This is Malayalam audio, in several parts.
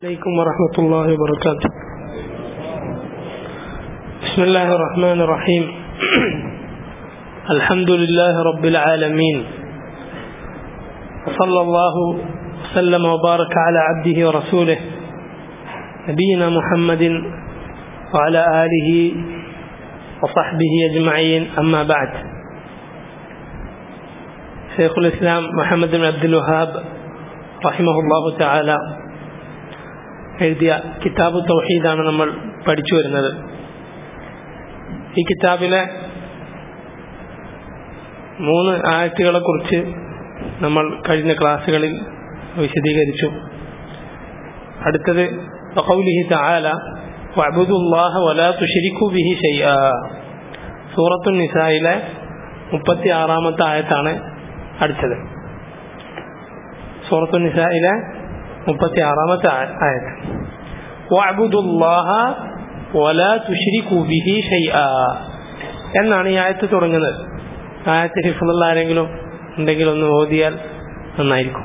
عليكم ورحمة الله وبركاته بسم الله الرحمن الرحيم الحمد لله رب العالمين وصلى الله وسلم وبارك على عبده ورسوله نبينا محمد وعلى آله وصحبه أجمعين أما بعد شيخ الإسلام محمد بن عبد الوهاب رحمه الله تعالى എഴുതിയ കിതാബ് തൗഹീദാണ് നമ്മൾ പഠിച്ചു വരുന്നത് ഈ കിതാബിലെ മൂന്ന് ആയത്തുകളെ കുറിച്ച് നമ്മൾ കഴിഞ്ഞ ക്ലാസ്സുകളിൽ വിശദീകരിച്ചു അടുത്തത് വഖൗലിഹി തആല വഅബ്ദുല്ലാഹ വലാ തുശ്രികു ബിഹി ഷൈആ സൂറത്തുൻ നിസായിലെ മുപ്പത്തി ആറാമത്തെ ആയത്താണ് അടുത്തത് സൂറത്തുൻ നിസായിലെ മുപ്പത്തി ആറാമത്തെ ആയത് വഅബ്ദുല്ലാഹ വലാ തുശ്രികു ബിഹി ഷൈആ എന്നാണ് ഈ ആയത്ത് തുടങ്ങുന്നത് ആയത്ത് ഹിഫുള്ള ആരെങ്കിലും ഉണ്ടെങ്കിൽ ഒന്ന് ഓതിയാൽ നന്നായിരിക്കും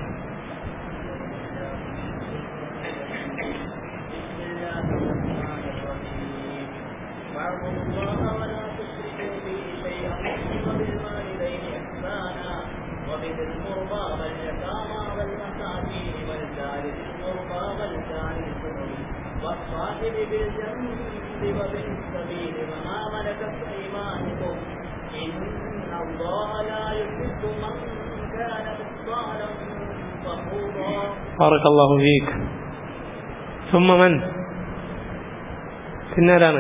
والصاحب بالجنب وابن السبيل وما ملكت ايمانكم ان الله لا يحب من كان مختالا فخورا بارك الله فيك ثم من പിന്നാരാണ്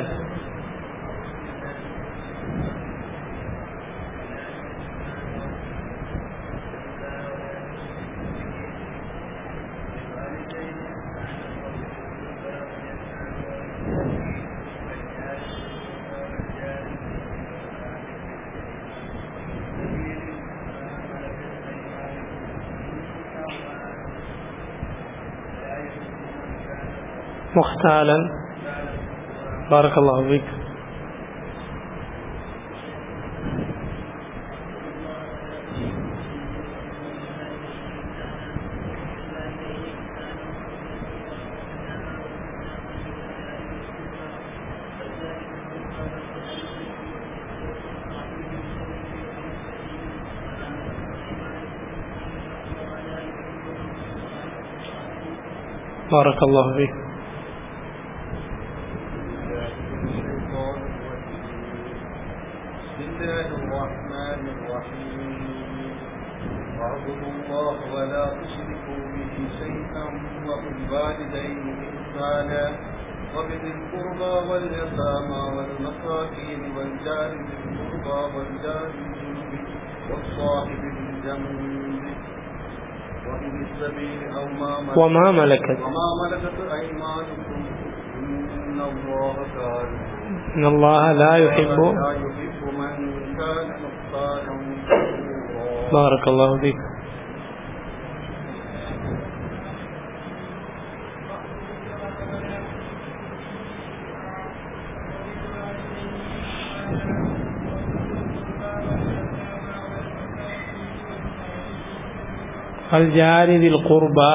مختالا بارك الله فيك بارك الله فيك بسم الله الرحمن الرحيم واعبدوا الله ولا تشركوا به شيئا وبالوالدين إحسانا وبذي القربى واليتامى والمساكين والجار ذي القربى والجار الجنب والصاحب بالجنب وابن السبيل أو ما ملكت وما ملكت وما ملكت أيمانكم إن الله كان إن الله لا يحب لا يحب من كان مختالا فخورا بارك الله فيك الجار ذي القربى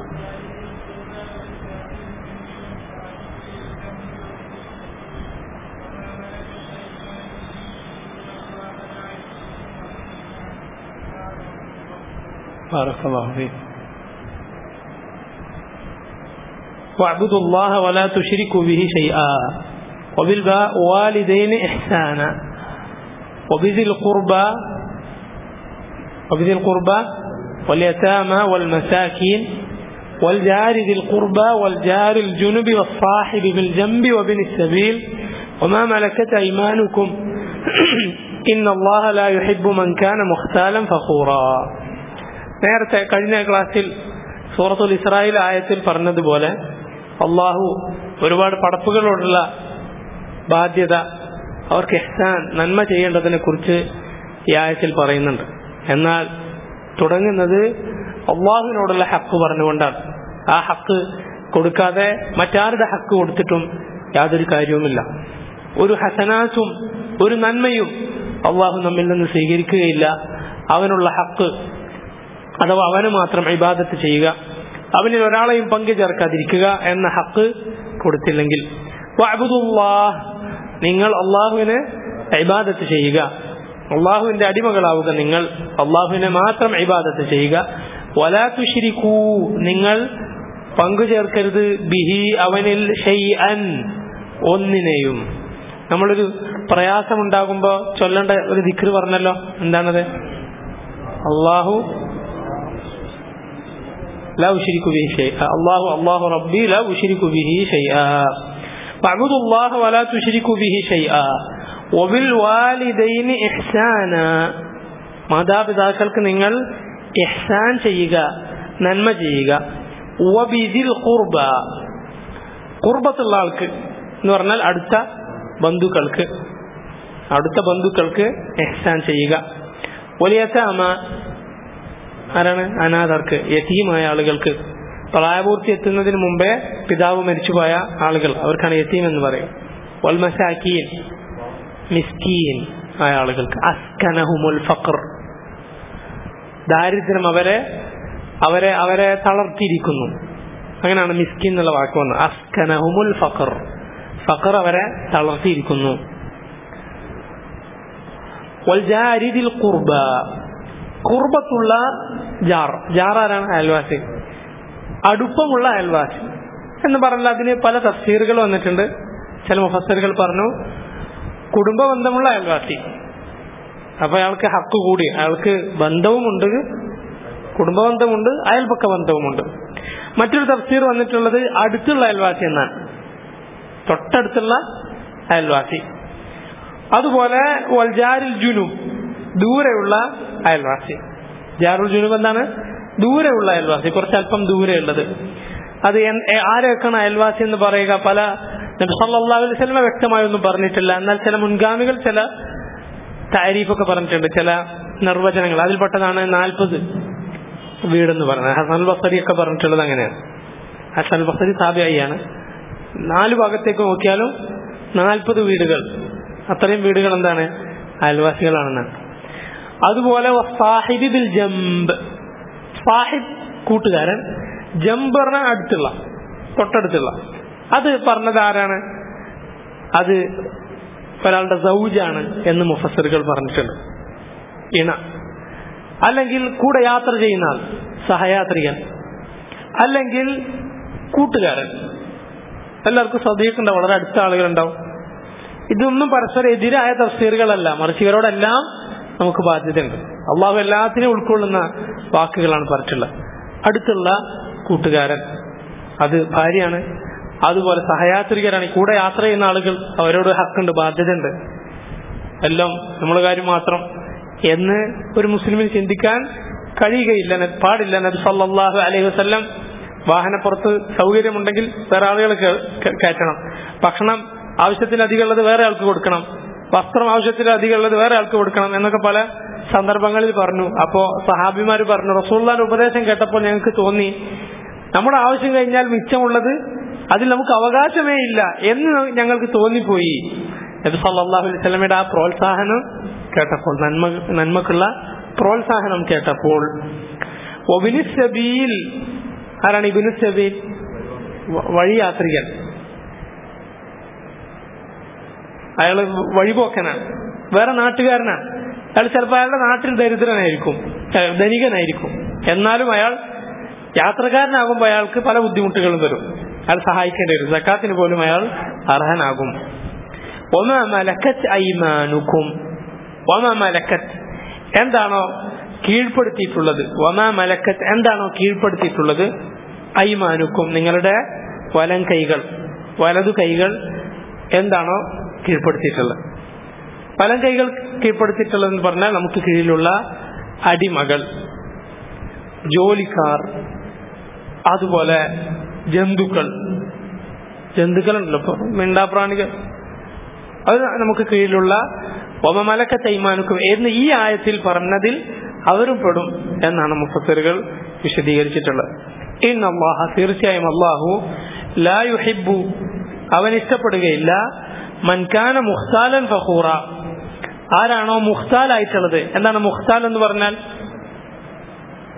بارك الله فيك واعبدوا الله ولا تشركوا به شيئا وبالوالدين إحسانا وبذي القربى وبذي القربى واليتامى والمساكين والجار ذي القربى والجار الجنب والصاحب بالجنب وابن السبيل وما ملكت أيمانكم إن الله لا يحب من كان مختالا فخورا നേരത്തെ കഴിഞ്ഞ ക്ലാസ്സിൽ സൂറത്തുൽ ഇസ്രായേൽ ആയത്തിൽ പറഞ്ഞതുപോലെ അള്ളാഹു ഒരുപാട് പടപ്പുകളോടുള്ള ബാധ്യത അവർക്ക് എഹ്സാൻ നന്മ ചെയ്യേണ്ടതിനെ കുറിച്ച് ഈ ആയത്തിൽ പറയുന്നുണ്ട് എന്നാൽ തുടങ്ങുന്നത് അള്ളാഹുവിനോടുള്ള ഹക്ക് പറഞ്ഞുകൊണ്ടാണ് ആ ഹക്ക് കൊടുക്കാതെ മറ്റാരുടെ ഹക്ക് കൊടുത്തിട്ടും യാതൊരു കാര്യവുമില്ല ഒരു ഹസനാസും ഒരു നന്മയും അള്ളാഹു നമ്മിൽ നിന്ന് സ്വീകരിക്കുകയില്ല അവനുള്ള ഹക്ക് അഥവാ അവന് മാത്രം ഇബാദത്ത് ചെയ്യുക അവനിൽ ഒരാളെയും പങ്കു ചേർക്കാതിരിക്കുക എന്ന ഹക്ക് കൊടുത്തില്ലെങ്കിൽ വഅബ്ദുല്ലാഹ് നിങ്ങൾ അള്ളാഹുവിന് ഇബാദത്ത് ചെയ്യുക അള്ളാഹുവിന്റെ അടിമകളാവുക നിങ്ങൾ അള്ളാഹുവിനെ മാത്രം ഇബാദത്ത് ചെയ്യുക വലാ തുശ്രിക്കൂ നിങ്ങൾ പങ്കു ചേർക്കരുത് ബിഹി അവനിൽ ഷൈഅൻ ഒന്നിനെയും നമ്മളൊരു പ്രയാസമുണ്ടാകുമ്പോ ചൊല്ലേണ്ട ഒരു ദിക്ർ പറഞ്ഞല്ലോ എന്താണത് അള്ളാഹു لا أشرك به شيئا الله الله ربي لا أشرك به شيئا فاعبدوا الله ولا تشركوا به شيئا وبالوالدين إحسانا മാതാപിതാക്കൾക്ക് നിങ്ങൾ ഇഹ്സാൻ ചെയ്യുക നന്മ ചെയ്യുക വബിദിൽ ഖുർബ ഖുർബത്തുള്ള ആൾക്ക് എന്ന് പറഞ്ഞാൽ അടുത്ത ബന്ധുക്കൾക്ക് അടുത്ത ബന്ധുക്കൾക്ക് ഇഹ്സാൻ ചെയ്യുക വലിയത്താമ ആരാണ് അനാഥർക്ക് യതീമായ ആളുകൾക്ക് പ്രായപൂർത്തി എത്തുന്നതിന് മുമ്പേ പിതാവ് മരിച്ചുപോയ ആളുകൾ അവർക്കാണ് യതീം എന്ന് പറയും വൽമസാക്കീൻ മിസ്കീൻ ആയ ആളുകൾക്ക് അസ്കനഹുമുൽ ഫഖർ ദാരിദ്ര്യം അവരെ അവരെ അവരെ തളർത്തിയിരിക്കുന്നു അങ്ങനെയാണ് മിസ്കിൻ എന്നുള്ള വാക്ക് വന്നത് അസ്കനഹുമുൽ ഫഖർ ഫഖർ അവരെ തളർത്തിയിരിക്കുന്നു വൽജാരിദിൽ ഖുർബ കുർബത്തുള്ള ജാർ ജാർ ആരാണ് അയൽവാസി അടുപ്പമുള്ള അയൽവാസി എന്ന് പറഞ്ഞാൽ അതിന് പല തഫ്സീറുകൾ വന്നിട്ടുണ്ട് ചില മുഫസറുകൾ പറഞ്ഞു കുടുംബ ബന്ധമുള്ള അയൽവാസി അപ്പൊ അയാൾക്ക് ഹക്ക് കൂടി അയാൾക്ക് ബന്ധവുമുണ്ട് കുടുംബ ബന്ധമുണ്ട് അയൽപക്ക ബന്ധവുമുണ്ട് മറ്റൊരു തഫ്സീർ വന്നിട്ടുള്ളത് അടുത്തുള്ള അയൽവാസി എന്നാണ് തൊട്ടടുത്തുള്ള അയൽവാസി അതുപോലെ വൽജാരിൽ ജുനു ദൂരെയുള്ള അയൽവാസി ജാറുൽ ജുനൂബ് എന്താണ് ദൂരെയുള്ള അയൽവാസി കുറച്ച് അല്പം ദൂരെയുള്ളത് അത് ആരെയൊക്കെയാണ് അയൽവാസി എന്ന് പറയുക പല സല്ലല്ലാഹു അലൈഹി വസല്ലമ വ്യക്തമായൊന്നും പറഞ്ഞിട്ടില്ല എന്നാൽ ചില മുൻഗാമികൾ ചില താരീഫൊക്കെ പറഞ്ഞിട്ടുണ്ട് ചില നിർവചനങ്ങൾ അതിൽപ്പെട്ടതാണ് നാൽപ്പത് വീടെന്ന് പറയുന്നത് ഹസൻ ബസരി ഒക്കെ പറഞ്ഞിട്ടുള്ളത് അങ്ങനെയാണ് ഹസൻ ബസരി താബിയായിയാണ് നാല് ഭാഗത്തേക്ക് നോക്കിയാലും നാൽപ്പത് വീടുകൾ അത്രയും വീടുകൾ എന്താണ് അയൽവാസികളാണെന്നാണ് അതുപോലെ സാഹിബി ബിൽ ജംബ് സാഹിബ് കൂട്ടുകാരൻ ജംബ് പറഞ്ഞ അടുത്തുള്ള തൊട്ടടുത്തുള്ള അത് പറഞ്ഞത് ആരാണ് അത് ഒരാളുടെ സൗജാണ് എന്ന് മുഫസറുകൾ പറഞ്ഞിട്ടുണ്ട് ഇണ അല്ലെങ്കിൽ കൂടെ യാത്ര ചെയ്യുന്ന ആൾ സഹയാത്രികൻ അല്ലെങ്കിൽ കൂട്ടുകാരൻ എല്ലാവർക്കും ശ്രദ്ധിക്കുന്നുണ്ടാവും വളരെ അടുത്ത ആളുകളുണ്ടാവും ഇതൊന്നും പരസ്പരം എതിരായ തഫ്സീറുകളല്ല മറിച്ച് ഇവരോടെല്ലാം നമുക്ക് ബാധ്യതയുണ്ട് അള്ളാഹു എല്ലാത്തിനെയും ഉൾക്കൊള്ളുന്ന വാക്കുകളാണ് പറഞ്ഞിട്ടുള്ളത് അടുത്തുള്ള കൂട്ടുകാരൻ അത് ഭാര്യയാണ് അതുപോലെ സഹയാത്രികരാണ് കൂടെ യാത്ര ചെയ്യുന്ന ആളുകൾ അവരോട് ഹക്കുണ്ട് ബാധ്യതയുണ്ട് എല്ലാം നമ്മളെ കാര്യം മാത്രം എന്ന് ഒരു മുസ്ലിമിന് ചിന്തിക്കാൻ കഴിയുകയില്ല പാടില്ല നബി സല്ലല്ലാഹു അലൈഹി വസല്ലം വാഹനപ്പുറത്ത് സൗകര്യമുണ്ടെങ്കിൽ വേറെ ആളുകൾ കയറ്റണം ഭക്ഷണം ആവശ്യത്തിലധികം ഉള്ളത് വേറെ ആൾക്ക് കൊടുക്കണം വസ്ത്രം ആവശ്യത്തിലധികം ഉള്ളത് വേറെ ആൾക്ക് കൊടുക്കണം എന്നൊക്കെ പല സന്ദർഭങ്ങളിൽ പറഞ്ഞു അപ്പോ സഹാബിമാര് പറഞ്ഞു റസൂള്ളാന്റെ ഉപദേശം കേട്ടപ്പോൾ ഞങ്ങൾക്ക് തോന്നി നമ്മുടെ ആവശ്യം കഴിഞ്ഞാൽ മിച്ചമുള്ളത് അതിൽ നമുക്ക് അവകാശമേ ഇല്ല എന്ന് ഞങ്ങൾക്ക് തോന്നിപ്പോയി നബി സല്ലല്ലാഹു അലൈഹി വസല്ലമയുടെ ആ പ്രോത്സാഹനം കേട്ടപ്പോൾ നന്മ നന്മക്കുള്ള പ്രോത്സാഹനം കേട്ടപ്പോൾ ഒബിനു സബീൽ ആരാണ് ഇബിനു സബീൽ വഴിയാത്രികൻ അയാൾ വഴിപോക്കനാണ് വേറെ നാട്ടുകാരനാണ് അയാൾ ചിലപ്പോൾ അയാളുടെ നാട്ടിൽ ദരിദ്രനായിരിക്കും ധനികനായിരിക്കും എന്നാലും അയാൾ യാത്രക്കാരനാകുമ്പോൾ അയാൾക്ക് പല ബുദ്ധിമുട്ടുകളും വരും അയാൾ സഹായിക്കേണ്ടി വരും സക്കാത്തിന് പോലും അയാൾ അർഹനാകും ഒമ മലക്കത്ത് ഐമാനുക്കും ഒമ മലക്കത്ത് എന്താണോ കീഴ്പ്പെടുത്തിയിട്ടുള്ളത് ഒമ മലക്കത്ത് എന്താണോ കീഴ്പ്പെടുത്തിയിട്ടുള്ളത് ഐമാനുക്കും നിങ്ങളുടെ വലം കൈകൾ വലതു കൈകൾ എന്താണോ കീഴ്പ്പെടുത്തിയിട്ടുള്ളത് വലം കൈകൾ കീഴ്പ്പെടുത്തിയിട്ടുള്ളതെന്ന് പറഞ്ഞാൽ നമുക്ക് കീഴിലുള്ള അടിമകൾ ജോലിക്കാർ അതുപോലെ ജന്തുക്കൾ ജന്തുക്കളുണ്ടല്ലോ ഇപ്പൊ മിണ്ടാപ്രാണികൾ അത് നമുക്ക് കീഴിലുള്ള ഒമമലക്ക തൈമാനുക്കും എന്ന് ഈ ആയത്തിൽ പറഞ്ഞതിൽ അവരും പെടും എന്നാണ് മുഫസറുകൾ വിശദീകരിച്ചിട്ടുള്ളത് ഇന്ന് അള്ളാഹ തീർച്ചയായും അള്ളാഹു ലാ യുഹിബു അവൻ ഇഷ്ടപ്പെടുകയില്ല മൻകാന മുഖ്താലൻ ഫഹൂറ ആരാണോ മുഖ്താലായിട്ടുള്ളത് എന്താണ് മുഖ്താൽ എന്ന് പറഞ്ഞാൽ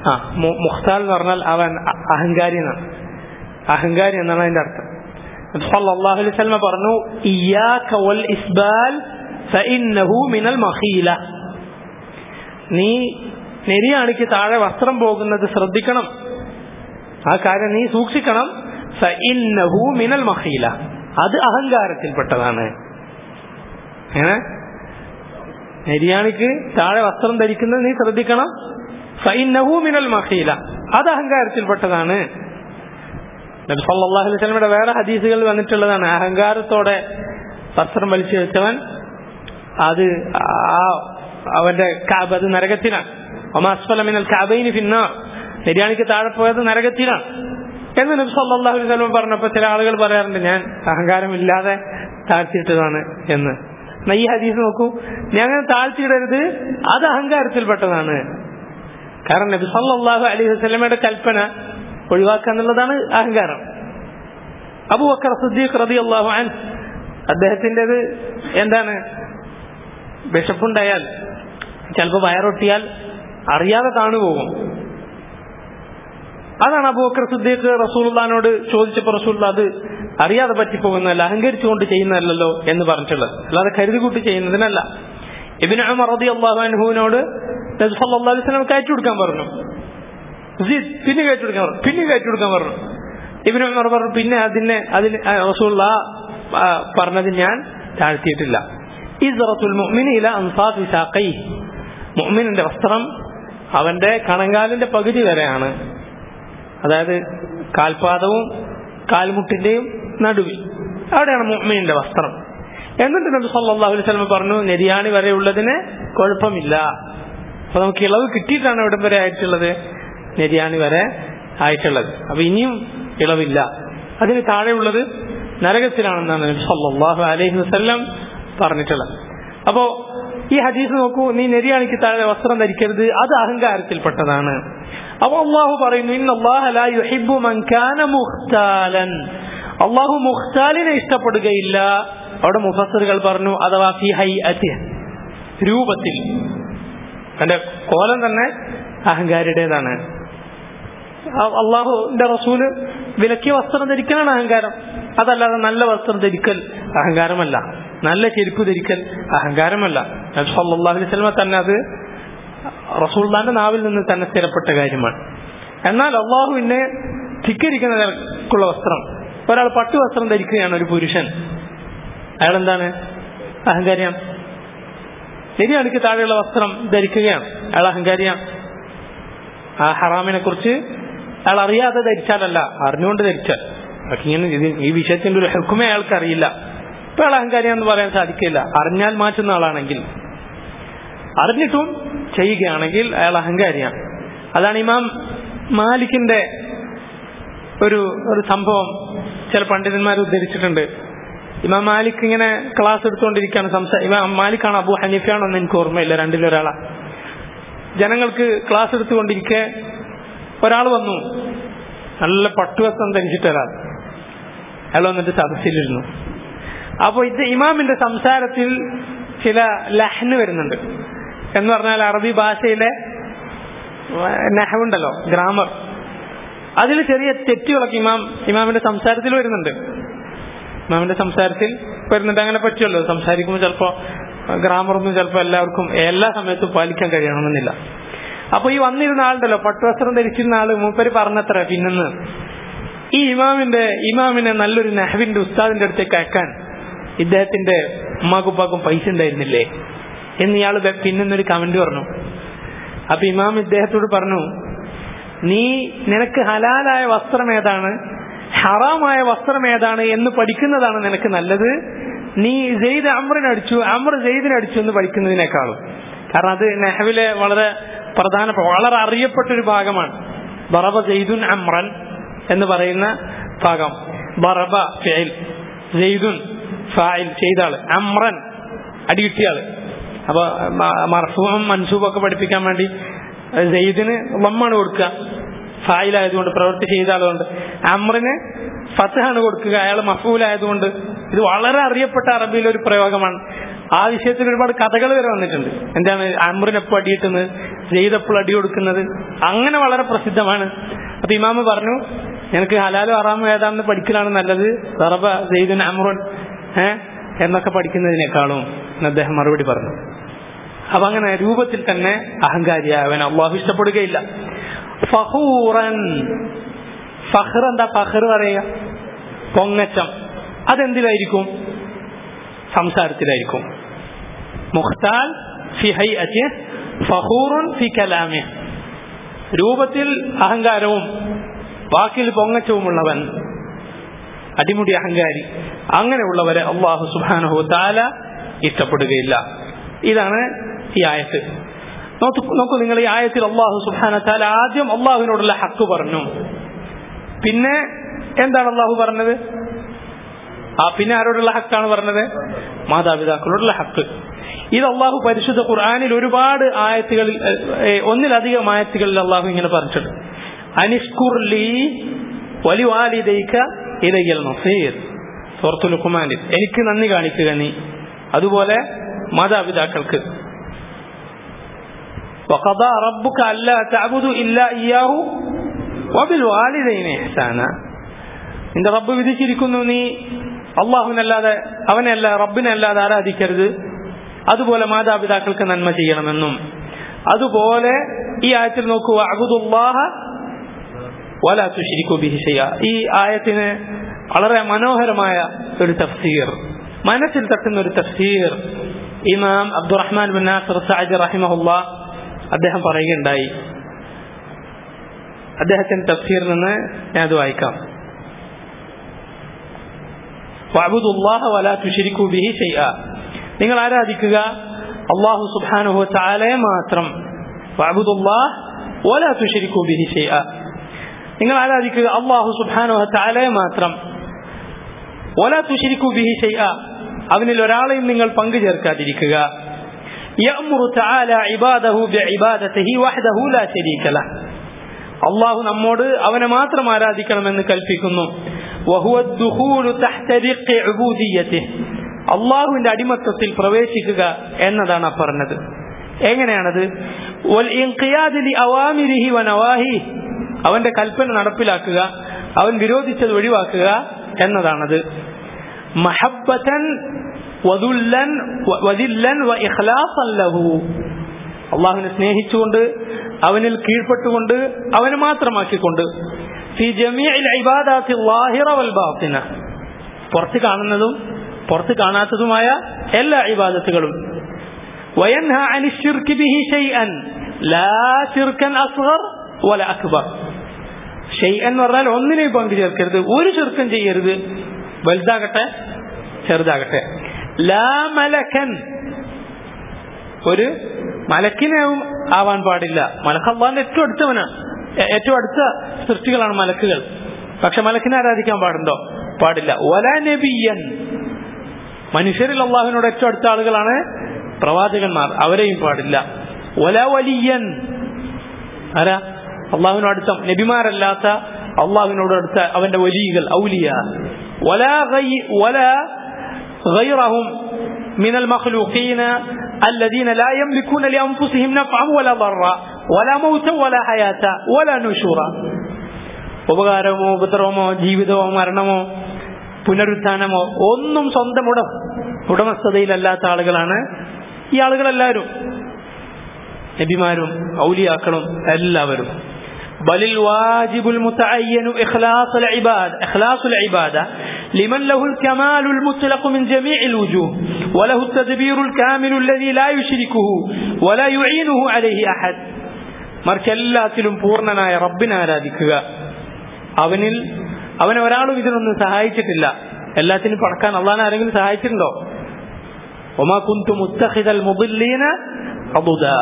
ആ മു- മുഖ്താൽ എന്ന് പറഞ്ഞാൽ അവൻ അ- അഹങ്കാരി എന്നാണ് അഹങ്കാരി എന്നാണ് അതിന്റെ അർത്ഥം നബി സല്ലല്ലാഹു അലൈഹി വസല്ലം പറഞ്ഞു ഇയ്യാക വൽ ഇസ്ബാൽ ഫഇന്നഹു മിനൽ മഖീല നീ നെരിയാണിക്ക് താഴെ വസ്ത്രം പോകുന്നത് ശ്രദ്ധിക്കണം ആ കാര്യം നീ സൂക്ഷിക്കണം ഫഇന്നഹു മിനൽ മഖീല അത് അഹങ്കാരത്തിൽപ്പെട്ടതാണ് ഏ നെരിയാണിക്ക് താഴെ വസ്ത്രം ധരിക്കുന്നത് നീ ശ്രദ്ധിക്കണം ഫഇന്നഹു മിനൽ മഖീല അത് അഹങ്കാരത്തിൽപ്പെട്ടതാണ് നബി സല്ലല്ലാഹു അലൈഹി വസല്ലമയുടെ വേറെ ഹദീസുകൾ വന്നിട്ടുള്ളതാണ് അഹങ്കാരത്തോടെ വസ്ത്രം വലിച്ചു വെച്ചവൻ അത് ആ അവന്റെ കാബ് അത് നരകത്തിലാണ് ഒമാസ്ഫലമിനൽ കാബൈന് ഫിന്നാർ നെര്യാണിക്ക് താഴെ പോയത് നരകത്തിലാണ് എന്ന് നബി സല്ലല്ലാഹു അലൈഹി വസല്ലം പറഞ്ഞപ്പോൾ ചില ആളുകൾ പറയാറുണ്ട് ഞാൻ അഹങ്കാരമില്ലാതെ താഴ്ത്തിയിട്ടതാണ് എന്ന് എന്നാ ഈ ഹദീസ് നോക്കൂ ഞങ്ങൾ താഴ്ത്തിയിടരുത് അത് അഹങ്കാരത്തിൽപ്പെട്ടതാണ് കാരണം നബി സല്ലല്ലാഹു അലൈഹി വസല്ലമയുടെ കൽപ്പന ഒഴിവാക്കുക എന്നുള്ളതാണ് അഹങ്കാരം അബൂബക്കർ സിദ്ദീഖ് റളിയല്ലാഹു അൻ അദ്ദേഹത്തിൻ്റെത് എന്താണ് വിശപ്പുണ്ടായാൽ ചിലപ്പോൾ വയറൊട്ടിയാൽ അറിയാതെ താണു പോകും അതാണ് അബൂബക്കർ സിദ്ദീഖ് റസൂൽദാനോട് ചോദിച്ചപ്പോൾ റസൂൽ അത് അറിയാതെ പറ്റിപ്പോകുന്നതല്ല അഹങ്കരിച്ചുകൊണ്ട് ചെയ്യുന്നതല്ലല്ലോ എന്ന് പറഞ്ഞിട്ടുള്ളത് അല്ലാതെ കരുതി കൂട്ടി ചെയ്യുന്നതിനല്ല ഇബിന് ഉമർ റളിയല്ലാഹു അൻഹുവിനോട് നബി സല്ലല്ലാഹു അലൈഹി വസല്ലം കയറ്റി കൊടുക്കാൻ പറഞ്ഞു സിദ് പിന്നെ കയറ്റി കൊടുക്കാൻ പറഞ്ഞു പിന്നെ കയറ്റി കൊടുക്കാൻ പറഞ്ഞു ഇബിന് ഉമർ പറഞ്ഞു പിന്നെ അതിനെ അതിന് റസൂൽ പറഞ്ഞത് ഞാൻ താഴ്ത്തിയിട്ടില്ല ഇസ്റത്തുൽ മുഅ്മിനി ഇല അൻസാഫി സാഖൈ മുഅ്മിനിന്റെ വസ്ത്രം അവന്റെ കണങ്കാലിന്റെ പകുതി വരെയാണ് അതായത് കാൽപാദവും കാൽമുട്ടിന്റെയും നടുവിൽ അവിടെയാണ് മുഅ്മിനിന്റെ വസ്ത്രം എന്നിട്ട് നബി സല്ലല്ലാഹു അലൈഹി വസല്ലം പറഞ്ഞു നെരിയാണി വരെ ഉള്ളതിന് കുഴപ്പമില്ല അപ്പൊ നമുക്ക് ഇളവ് കിട്ടിയിട്ടാണ് ഇവിടം വരെ ആയിട്ടുള്ളത് നെരിയാണി വരെ ആയിട്ടുള്ളത് അപ്പൊ ഇനിയും ഇളവില്ല അതിന് താഴെയുള്ളത് നരകത്തിലാണെന്നാണ് നബി സല്ലല്ലാഹു അലൈഹി വസല്ലം പറഞ്ഞിട്ടുള്ളത് അപ്പോ ഈ ഹദീസ് നോക്കൂ നീ നെരിയാണിക്ക് താഴെ വസ്ത്രം ധരിക്കരുത് അത് അഹങ്കാരത്തിൽപ്പെട്ടതാണ് അപ്പൊ അള്ളാഹു പറയുന്നു ഇന്ന അല്ലാഹ ലാ യുഹിബ്ബു മൻ കാന മുഖ്താലൻ അള്ളാഹു മുഖ്താലിനെ ഇഷ്ടപ്പെടുകയില്ല അവിടെ മുഫസറുകൾ പറഞ്ഞു അഥവാ ഫി ഹൈ രൂപത്തിൽ തന്റെ കോലം തന്നെ അഹങ്കാരിയുടേതാണ് അള്ളാഹുന്റെ റസൂല് വിലക്കിയ വസ്ത്രം ധരിക്കലാണ് അഹങ്കാരം അതല്ലാതെ നല്ല വസ്ത്രം ധരിക്കൽ അഹങ്കാരമല്ല നല്ല ചെരുപ്പ് ധരിക്കൽ അഹങ്കാരമല്ല അള്ളാഹു അലൈഹി സ്വലമ തന്നെ അത് റസൂൽദാന്റെ നാവിൽ നിന്ന് തന്നെ സ്ഥിരപ്പെട്ട കാര്യമാണ് എന്നാൽ അള്ളാഹുവിനെ ധിക്കരിക്കുന്ന നിലക്കുള്ള വസ്ത്രം ഒരാൾ പട്ടു വസ്ത്രം ധരിക്കുകയാണ് ഒരു പുരുഷൻ അയാൾ എന്താണ് അഹങ്കാരിയാണ് ശരിയാണിക്ക് താഴെയുള്ള വസ്ത്രം ധരിക്കുകയാണ് അയാൾ അഹങ്കാരിയാണ് ആ ഹറാമിനെ കുറിച്ച് അയാൾ അറിയാതെ ധരിച്ചാലല്ല അറിഞ്ഞുകൊണ്ട് ധരിച്ചാൽ അതൊക്കെ ഇങ്ങനെ ഇത് ഈ വിഷയത്തിന്റെ ഒരു ഹെക്കുമേ അയാൾക്ക് അറിയില്ല ഇപ്പൊ അയാൾ അഹങ്കാരിയാന്ന് പറയാൻ സാധിക്കില്ല അറിഞ്ഞാൽ മാറ്റുന്ന ആളാണെങ്കിൽ അറിഞ്ഞിട്ടും ചെയ്യുകയാണെങ്കിൽ അയാൾ അഹങ്കാരിയാണ് അതാണ് ഇമാം മാലിക്കിന്റെ ഒരു ഒരു സംഭവം ചില പണ്ഡിതന്മാർ ഉദ്ധരിച്ചിട്ടുണ്ട് ഇമാം മാലിക് ഇങ്ങനെ ക്ലാസ് എടുത്തുകൊണ്ടിരിക്കുകയാണ് സംസാ ഇമാം മാലിക്കാണ് അബു ഹനീഫയാണോ എന്ന് എനിക്ക് ഓർമ്മയില്ല രണ്ടിലൊരാളാ ജനങ്ങൾക്ക് ക്ലാസ് എടുത്തുകൊണ്ടിരിക്കെ ഒരാൾ വന്നു നല്ല പട്ടുവസ്ത്രം ധരിച്ചിട്ട് ഒരാൾ അയാൾ വന്നിട്ട് സദസ്സിലിരുന്നു അപ്പൊ ഇത് ഇമാമിന്റെ സംസാരത്തിൽ ചില ലഹ്ന് വരുന്നുണ്ട് എന്ന് പറഞ്ഞാൽ അറബി ഭാഷയിലെ നെഹവുണ്ടല്ലോ ഗ്രാമർ അതിൽ ചെറിയ തെറ്റുകളൊക്കെ ഇമാം ഇമാമിന്റെ സംസാരത്തിൽ വരുന്നുണ്ട് ഇമാമിന്റെ സംസാരത്തിൽ വരുന്നുണ്ട് അങ്ങനെ പറ്റുമല്ലോ സംസാരിക്കുമ്പോൾ ചിലപ്പോ ഗ്രാമറൊന്നും ചിലപ്പോൾ എല്ലാവർക്കും എല്ലാ സമയത്തും പാലിക്കാൻ കഴിയണമെന്നില്ല അപ്പൊ ഈ വന്നിരുന്ന ആളുണ്ടല്ലോ പട്ടുവസ്ത്രം ധരിച്ചിരുന്ന ആള് മൂപ്പര് പറഞ്ഞത്ര പിന്നെന്ന് ഈ ഇമാമിന്റെ ഇമാമിനെ നല്ലൊരു നെഹവിന്റെ ഉസ്താദിന്റെ അടുത്തേക്ക് അയക്കാൻ ഇദ്ദേഹത്തിന്റെ ഉമ്മാക്കുപ്പാക്കും പൈസ ഉണ്ടായിരുന്നില്ലേ എന്ന് ഇയാൾ പിന്നൊരു കമന്റ് പറഞ്ഞു അപ്പൊ ഇമാം ഇദ്ദേഹത്തോട് പറഞ്ഞു നീ നിനക്ക് ഹലാലായ വസ്ത്രം ഏതാണ് ഹറാമായ വസ്ത്രം ഏതാണ് എന്ന് പഠിക്കുന്നതാണ് നിനക്ക് നല്ലത് നീ ജെയ്ദ് അമ്രിനടിച്ചു അമ്ര ജെയ്ദിനടിച്ചു എന്ന് പഠിക്കുന്നതിനേക്കാളും കാരണം അത് നെഹവിലെ വളരെ പ്രധാനപ്പെട്ട വളരെ അറിയപ്പെട്ട ഒരു ഭാഗമാണ് ബറബ ജെയ്ദുൻ അമ്രൻ എന്ന് പറയുന്ന ഭാഗം ബറബ ഫെയിൽ ജെയ്ദുൻ ഫായിൽ ചെയ്ത ആള് അമ്രൻ അടികിട്ടിയ ആള് അപ്പൊ മർഫൂമും മൻസൂബും ഒക്കെ പഠിപ്പിക്കാൻ വേണ്ടി ജെയ്ദിന് വമ്മാണ് കൊടുക്കുക ഫായിലായതുകൊണ്ട് പ്രവൃത്തി ചെയ്ത ആളുകൊണ്ട് അമ്രിന് ഫത്തഹാണ് കൊടുക്കുക അയാൾ മഫൂലായതുകൊണ്ട് ഇത് വളരെ അറിയപ്പെട്ട അറബിയിലെ ഒരു പ്രയോഗമാണ് ആ വിഷയത്തിൽ ഒരുപാട് കഥകൾ വരെ വന്നിട്ടുണ്ട് എന്താണ് അമ്രിന് എപ്പോ അടിയിട്ടുന്നത് ചെയ്തപ്പോൾ അടി കൊടുക്കുന്നത് അങ്ങനെ വളരെ പ്രസിദ്ധമാണ് അപ്പൊ ഇമാമ് പറഞ്ഞു എനിക്ക് ഹലാലും അറാമും ഏതാണെന്ന് പഠിക്കലാണ് നല്ലത് ദറബ സെയ്ദുൻ അമ്രുൻ ഏ എന്നൊക്കെ പഠിക്കുന്നതിനേക്കാളും എന്ന് അദ്ദേഹം മറുപടി പറഞ്ഞു അപ്പൊ അങ്ങനെ രൂപത്തിൽ തന്നെ അഹങ്കാരിയാവൻ അള്ളാഹു ഇഷ്ടപ്പെടുകയില്ല ഫഹൂറൻ ഫഹർ എന്താ ഫഹർ പറയുക പൊങ്ങച്ചം അതെന്തിലായിരിക്കും സംസാരത്തിലായിരിക്കും മുഖ്താൽ ഫി ഹൈഅത്തി ഫഹൂറുൻ ഫി കലാമി രൂപത്തിൽ അഹങ്കാരവും വാക്കിൽ പൊങ്ങച്ചവുമുള്ളവൻ അടിമുടി അഹങ്കാരി അങ്ങനെയുള്ളവരെ അള്ളാഹു സുബാനഹു താല ഇഷ്ടപ്പെടുകയില്ല ഇതാണ് ഈ ആയത്ത് നോക്കൂ നോക്കൂ നിങ്ങൾ ഈ ആയത്തിൽ അള്ളാഹു സുബാന താല ആദ്യം അള്ളാഹുവിനോടുള്ള ഹക്ക് പറഞ്ഞു പിന്നെ എന്താണ് അള്ളാഹു പറഞ്ഞത് ആ പിന്നെ ആരോടുള്ള ഹക്കാണ് പറഞ്ഞത് മാതാപിതാക്കളോടുള്ള ഹക്ക് ഇത് അള്ളാഹു പരിശുദ്ധ ഖുർആാനിൽ ഒരുപാട് ആയത്തുകളിൽ ഏ, ഒന്നിലധികം ആയത്തുകളിൽ അള്ളാഹു ഇങ്ങനെ പറഞ്ഞിട്ടുണ്ട് അനിഷ്കുർലി വലിവാലിദൈക്ക ഇലയ്യൽ നസീർ സുഹൃത്തു ലുക്കുമാനിൽ എനിക്ക് നന്ദി കാണിക്കുക നീ അതുപോലെ മാതാപിതാക്കൾക്ക് وقضى ربك ألا تعبدوا إلا إياه وبالوالدين إحسانا നിന്റെ റബ്ബ് വിധിച്ചിരിക്കുന്നു നീ അള്ളാഹുവിനല്ലാതെ അവനല്ല റബ്ബിനല്ലാതെ ആരാധിക്കരുത് അതുപോലെ മാതാപിതാക്കൾക്ക് നന്മ ചെയ്യണമെന്നും അതുപോലെ ഈ ആയത്തിൽ നോക്കുക അബുദുല്ലാഹ വല തുഷിരിക്കു ബിഹിഷയ ഈ ആയത്തിന് വളരെ മനോഹരമായ ഒരു തഫ്സീർ മനസ്സിൽ തട്ടുന്ന ഒരു തഫ്സീർ ഇമാം അബ്ദുറഹ്മാൻ ബിൻ നാസർ സഅദ് റഹിമഹുല്ല അദ്ദേഹം പറയുകയുണ്ടായി അദ്ദേഹത്തിന്റെ തഫ്സീറിൽ നിന്ന് ഞാൻ അത് വായിക്കാം വഅബുദുല്ലാഹ വലാ തുശ്രിക്കു ബിഹി ഷൈഅ നിങ്ങൾ ആരാധിക്കുക അല്ലാഹു സുബ്ഹാനഹു വതആലയെ മാത്രം വഅബുദുല്ലാഹ വലാ തുശ്രിക്കു ബിഹി ഷൈഅ നിങ്ങൾ ആരാധിക്കുക അല്ലാഹു സുബ്ഹാനഹു വതആലയെ മാത്രം വലാ തുശ്രിക്കു ബിഹി ഷൈഅ അവനിൽ ഒരാളെയും നിങ്ങൾ പങ്കു ചേർക്കാതിരിക്കുക യഅ്മുറു തആല ഇബാദഹു ബിഇബാദതിഹി വഹ്ദഹു ലാ ശരീക ലഹ് അള്ളാഹു നമ്മോട് അവനെ മാത്രം ആരാധിക്കണമെന്ന് കൽപ്പിക്കുന്നു വഹുവ ദുഖൂലു തഹ്ത റിഖി ഉബൂദിയ്യതിഹി. അള്ളാഹുവിന്റെ അടിമത്തത്തിൽ പ്രവേശിക്കുക എന്നതാണ് ആ പറഞ്ഞത് എങ്ങനെയാണത് വൽ ഇൻഖിയാദ് ലി അവാമിരിഹി വ നവാഹിഹി. അവന്റെ കൽപ്പന നടപ്പിലാക്കുക അവൻ വിരോധിച്ചത് ഒഴിവാക്കുക എന്നതാണത് മഹബ്ബതൻ വദുല്ലൻ വ- വദില്ലൻ വ ഇഖ്ലാസൻ ലഹു അള്ളാഹുവിനെ സ്നേഹിച്ചുകൊണ്ട് അവനിൽ കീഴ്പ്പെട്ടുകൊണ്ട് അവനെ മാത്രമാക്കിക്കൊണ്ട് ഫി ജമീഇൽ ഇബാദാത്തി ളാഹിറ വൽ ബാത്തിന പുറത്ത് കാണുന്നതും പുറത്ത് കാണാത്തതുമായ എല്ലാ ഇബാദത്തുകളും വയൻഹ അനി ശിർക്ക് ബിഹി ഷൈഅൻ ലാ ശിർക്കൻ അസ്ഗർ വല അക്ബർ ഷെയ്അൻ എന്ന് പറഞ്ഞാൽ ഒന്നിനെയും പങ്കു ചേർക്കരുത് ഒരു ചെറുക്കം ചെയ്യരുത് വലുതാകട്ടെ ചെറുതാകട്ടെ ലാ മലക്കൻ ഒരു മലക്കിനെയും ആവാൻ പാടില്ല മലക്ക് അള്ളാന്റെ ഏറ്റവും അടുത്തവനാണ് ഏ- ഏറ്റവും അടുത്ത സൃഷ്ടികളാണ് മലക്കുകൾ പക്ഷെ മലക്കിനെ ആരാധിക്കാൻ പാടുണ്ടോ പാടില്ല ഒല നബിയൻ മനുഷ്യരിൽ അള്ളാഹുവിനോട് ഏറ്റവും അടുത്ത ആളുകളാണ് പ്രവാചകന്മാർ അവരെയും പാടില്ല ഒല വലിയൻ ആരാ അള്ളാഹുവിനോട് അടുത്ത നബിമാരല്ലാത്ത അള്ളാഹുവിനോട് അടുത്ത അവന്റെ വലിയകൾ ഔലിയ വല ഗൈ- വല غيرهم من المخلوقين الذين لا يملكون لأنفسهم نفعا ولا ضرا ولا موتا ولا حياة ولا نشورا ഉപകാരമോ ഉപദ്രവമോ ജീവിതമോ മരണമോ പുനരുത്ഥാനമോ ഒന്നും സ്വന്തം ഉട ഉടമസ്ഥതയിലല്ലാത്ത ആളുകളാണ് ഈ ആളുകളെല്ലാവരും നബിമാരും ഔലിയാക്കളും എല്ലാവരും بل الواجب المتعين إخلاص العبادة إخلاص العبادة لمن له الكمال المطلق من جميع الوجوه وله التدبير الكامل الذي لا يشركه ولا يعينه عليه أحد മറിച്ചെല്ലാത്തിലും പൂർണ്ണനായ റബ്ബിനെ ആരാധിക്കുക അവനിൽ അവനെ ഒരാളും ഇതിനൊന്നും സഹായിച്ചിട്ടില്ല എല്ലാത്തിനും പടക്കാൻ അള്ളാൻ ആരെങ്കിലും സഹായിച്ചിട്ടുണ്ടോ ഒമാ കുന്തു മുത്തഹിദൽ മുബില്ലീന അബുദാ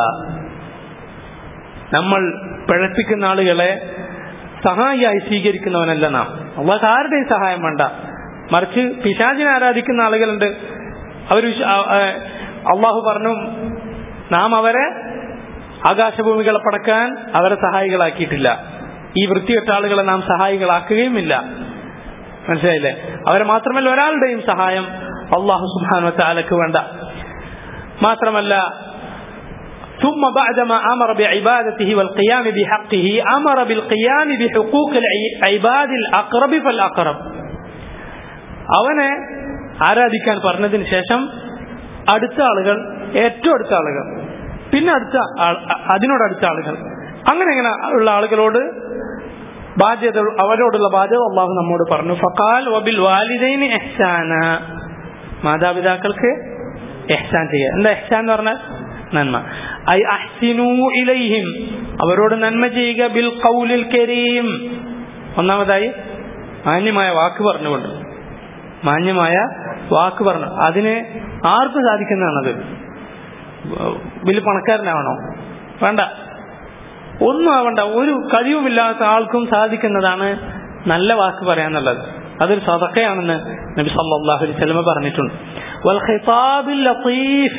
നമ്മൾ പിഴപ്പിക്കുന്ന ആളുകളെ സഹായിയായി സ്വീകരിക്കുന്നവനല്ല നാം അള്ളാഹ് ആരുടെയും സഹായം വേണ്ട മറിച്ച് പിശാചിനെ ആരാധിക്കുന്ന ആളുകളുണ്ട് അവർ അള്ളാഹു പറഞ്ഞു നാം അവരെ ആകാശഭൂമികളെ പടക്കാൻ അവരെ സഹായികളാക്കിയിട്ടില്ല ഈ വൃത്തികെട്ട ആളുകളെ നാം സഹായികളാക്കുകയുമില്ല മനസ്സിലായില്ലേ അവരെ മാത്രമല്ല ഒരാളുടെയും സഹായം അള്ളാഹു സുബാനു താലക്ക് വേണ്ട മാത്രമല്ല ثم بعدما أمر بعبادته والقيام بحقه أمر بالقيام بحقوق العباد الأقرب فالأقرب അവനെ ആരാധിക്കാൻ പറഞ്ഞതിന് ശേഷം അടുത്ത ആളുകൾ ഏറ്റവും അടുത്ത ആളുകൾ പിന്നെ അടുത്ത ആൾ- അതിനോട് അടുത്ത ആളുകൾ അങ്ങനെ ഇങ്ങനെ ഉള്ള ആളുകളോട് ബാധ്യത അവരോടുള്ള ബാധ്യത അള്ളാഹു നമ്മോട് പറഞ്ഞു ഫഖാൽ വബിൽ വാലിദൈനി എഹ്സാന മാതാപിതാക്കൾക്ക് എഹ്സാൻ ചെയ്യുക എന്താ എഹ്സാൻ എന്ന് പറഞ്ഞാൽ നന്മ ഐ അഹ്സിനു ഇലൈഹിം അവരോട് നന്മ ചെയ്യുക ബിൽ ഖൗലിൽ കരീം ഒന്നാമതായി മാന്യമായ വാക്ക് പറഞ്ഞുകൊണ്ട് മാന്യമായ വാക്ക് പറഞ്ഞു അതിന് ആർക്ക് സാധിക്കുന്നതാണത് വലിയ പണക്കാരനാവണോ വേണ്ട ഒന്നും ആവണ്ട ഒരു കഴിവുമില്ലാത്ത ആൾക്കും സാധിക്കുന്നതാണ് നല്ല വാക്ക് പറയാന്നുള്ളത് അതൊരു സദക്കയാണെന്ന് നബി സല്ലല്ലാഹു അലൈഹി വസല്ലം പറഞ്ഞിട്ടുണ്ട് വൽ ഖിതാബിൽ ലത്തീഫ്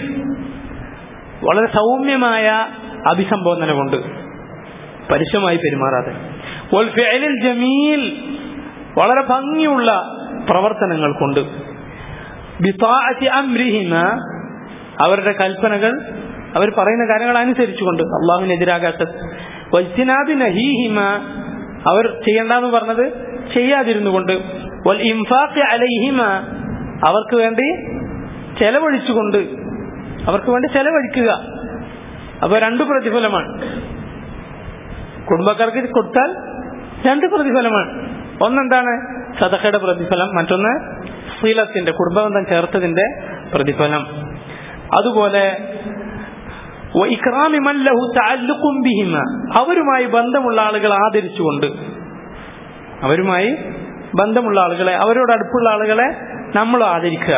വളരെ സൗമ്യമായ അഭിസംബോധന കൊണ്ട് പരുഷമായി പെരുമാറാതെ വൽ ഫിഅലിൽ ജമീൽ വളരെ ഭംഗിയുള്ള പ്രവർത്തനങ്ങൾ കൊണ്ട് ബിതാഅത്തി അംരിഹിമ അവരുടെ കൽപ്പനകൾ അവർ പറയുന്ന കാര്യങ്ങൾ അനുസരിച്ചുകൊണ്ട് അള്ളാഹുവിനെതിരാകാത്ത വജ്ജിനാബി നഹീഹിമ അവർ ചെയ്യണ്ടെന്ന് പറഞ്ഞത് ചെയ്യാതിരുന്നു കൊണ്ട് വൽ ഇംഫാഖി അലൈഹിമ അവർക്ക് വേണ്ടി ചെലവഴിച്ചുകൊണ്ട് അവർക്ക് വേണ്ടി ചെലവഴിക്കുക അപ്പൊ രണ്ട് പ്രതിഫലമാണ് കുടുംബക്കാർക്ക് കൊടുത്താൽ രണ്ട് പ്രതിഫലമാണ് ഒന്നെന്താണ് സദക്കയുടെ പ്രതിഫലം മറ്റൊന്ന് ശീലത്തിന്റെ കുടുംബബന്ധം ചേർത്തതിന്റെ പ്രതിഫലം അതുപോലെ വഇക്റാമി മൻ ലഹു തഅല്ലുഖും ബിഹിമ അവരുമായി ബന്ധമുള്ള ആളുകൾ ആദരിച്ചുകൊണ്ട് അവരുമായി ബന്ധമുള്ള ആളുകളെ അവരോട് അടുപ്പുള്ള ആളുകളെ നമ്മൾ ആദരിക്കുക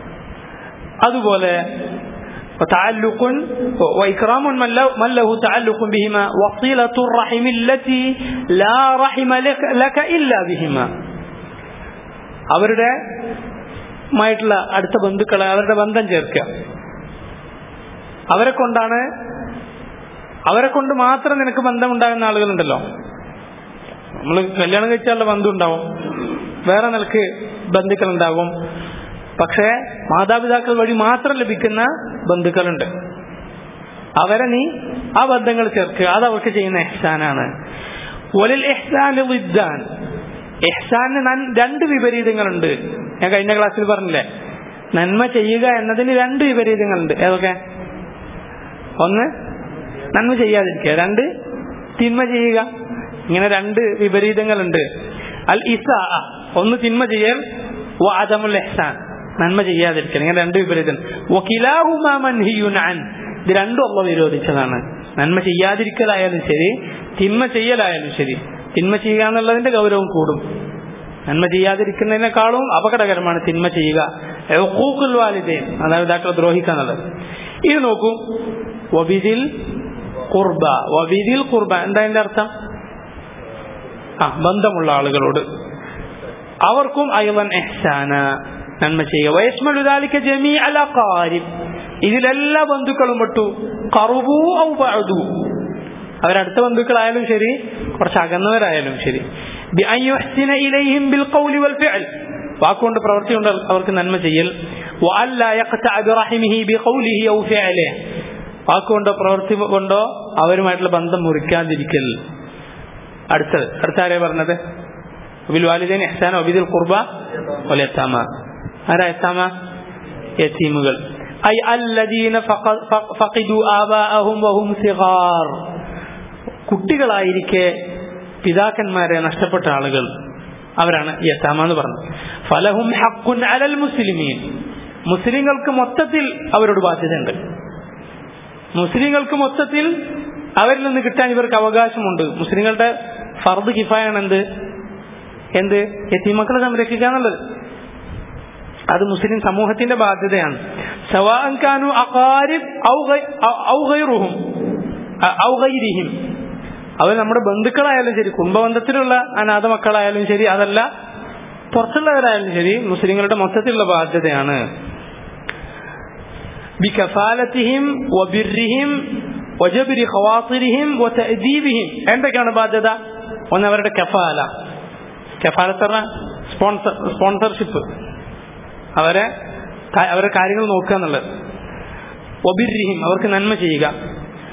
അതുപോലെ وتعلق وإكرام من له, من له تعلق بهما وصلة الرحم التي لا رحم لك, لك إلا بهما അവരുടെ മായിട്ടുള്ള അടുത്ത ബന്ധുക്കളെ അവരുടെ ബന്ധം ചേർക്കുക അവരെ കൊണ്ടാണ് അവരെ കൊണ്ട് മാത്രം നിനക്ക് ബന്ധമുണ്ടാകുന്ന ആളുകളുണ്ടല്ലോ നമ്മൾ കല്യാണം കഴിച്ചാലുള്ള ബന്ധം ഉണ്ടാവും വേറെ നിലക്ക് ബന്ധുക്കൾ ഉണ്ടാകും പക്ഷേ മാതാപിതാക്കൾ വഴി മാത്രം ലഭിക്കുന്ന ബന്ധുക്കളുണ്ട് അവരെ നീ ആ ബന്ധങ്ങൾ ചേർക്കുക അത് അവർക്ക് ചെയ്യുന്ന എഹ്സാനാണ് ഒലിൽ എഹ്സാൻ വിദ്ദാൻ എഹ്സാന് നൻ- രണ്ട് വിപരീതങ്ങളുണ്ട് ഞാൻ കഴിഞ്ഞ ക്ലാസ്സിൽ പറഞ്ഞില്ലേ നന്മ ചെയ്യുക എന്നതിന് രണ്ട് വിപരീതങ്ങളുണ്ട് ഏതൊക്കെ ഒന്ന് നന്മ ചെയ്യാതിരിക്കുക രണ്ട് തിന്മ ചെയ്യുക ഇങ്ങനെ രണ്ട് വിപരീതങ്ങളുണ്ട് അൽ ഇസാ ഒന്ന് തിന്മ ചെയ്യൽ വ അദമുൽ എഹ്സാൻ നന്മ ചെയ്യാതിരിക്കൽ ഇങ്ങനെ രണ്ട് വിപരീതം വകിലാഹുമാ മൻഹിയുൻ അൻ ഇത് രണ്ടും അള്ള വിരോധിച്ചതാണ് നന്മ ചെയ്യാതിരിക്കലായാലും ശരി തിന്മ ചെയ്യലായാലും ശരി തിന്മ ചെയ്യുക എന്നുള്ളതിന്റെ ഗൗരവം കൂടും നന്മ ചെയ്യാതിരിക്കുന്നതിനേക്കാളും അപകടകരമാണ് തിന്മ ചെയ്യുക ഹുഖൂഖുൽ വാലിദൈൻ മാതാപിതാക്കളെ ദ്രോഹിക്കുക എന്നുള്ളത് ഇത് നോക്കൂ വബിദിൽ കുർബ വബിദിൽ കുർബ എന്താ അതിന്റെ അർത്ഥം ആ ബന്ധമുള്ള ആളുകളോട് അവർക്കും അയവൻ എഹ്സാന നന്മ ചെയ്യുക വയസ്മലുദാലിക്ക ജമീ അല കാര്യം ഇതിലെല്ലാ ബന്ധുക്കളും പെട്ടു കറുബു ഔ ബഅദു അവരടുത്ത ബന്ധുക്കളായാലും ശരി കുറച്ച് അകന്നവരായാലും ശരി ബിഅൻ യുഹ്സിന ഇലൈഹിം ബിൽ ഖൗലി വൽ ഫിഅൽ വാക്കുകൊണ്ട് പ്രവൃത്തി കൊണ്ട് അവർക്ക് നന്മ ചെയ്യൽ വഅല്ല യഖ്തഅ ബിറഹിമിഹി ബിഖൗലിഹി ഔ ഫിഅലിഹി വാക്കുകൊണ്ടോ പ്രവൃത്തി കൊണ്ടോ അവരുമായിട്ടുള്ള ബന്ധം മുറിക്കാതിരിക്കൽ അടുത്തത് അടുത്ത ആരെയാ പറഞ്ഞത് ബിൽ വാലിദൈൻ ഇഹ്സാന വബിദിൽ ഖുർബ വൽ യതാമ ആരാ യതാമ യതീമുകൾ ഐ അല്ലദീന ഫഖ- ഫഖ- ഫഖിദു ആബാഅഹും വഹും സിഗാർ കുട്ടികളായിരിക്കെ പിതാക്കന്മാരെ നഷ്ടപ്പെട്ട ആളുകൾ അവരാണ് യത്താമ എന്ന് പറഞ്ഞത് ഫലഹും ഹക്കുൻ അലൽ മുസ്ലിമീൻ മുസ്ലിങ്ങൾക്ക് മൊത്തത്തിൽ അവരോട് ബാധ്യതയുണ്ട് മുസ്ലിങ്ങൾക്ക് മൊത്തത്തിൽ അവരിൽ നിന്ന് കിട്ടാൻ ഇവർക്ക് അവകാശമുണ്ട് മുസ്ലിങ്ങളുടെ ഫർദ് കിഫായാണ് എന്ത് എന്ത് എത്തിമക്കളെ സംരക്ഷിക്കുക എന്നുള്ളത് അത് മുസ്ലിം സമൂഹത്തിന്റെ ബാധ്യതയാണ് സവാഅൻ കാനു അഖാരിബ് ഔ ഗൈ- ഔ- ഔ ഗൈറുഹും അ- ഔ ഗൈരിഹിം അവർ നമ്മുടെ ബന്ധുക്കളായാലും ശരി കുടുംബബന്ധത്തിലുള്ള അനാഥ മക്കളായാലും ശരി അതല്ല പുറത്തുള്ളവരായാലും ശരി മുസ്ലിങ്ങളുടെ മൊത്തത്തിലുള്ള ബാധ്യതയാണ് ബികഫാലത്തിഹിം വബിർരിഹിം വജബിരി ഖവാത്തിരിഹിം വതഅദീബിഹിം എന്തൊക്കെയാണ് ബാധ്യത ഒന്ന് അവരുടെ കഫാല കഫാലത്ത് പറഞ്ഞാൽ സ്പോൺസർ സ്പോൺസർഷിപ്പ് അവരെ കാ- അവരുടെ കാര്യങ്ങൾ നോക്കുക എന്നുള്ളത് വബിർരിഹിം അവർക്ക് നന്മ ചെയ്യുക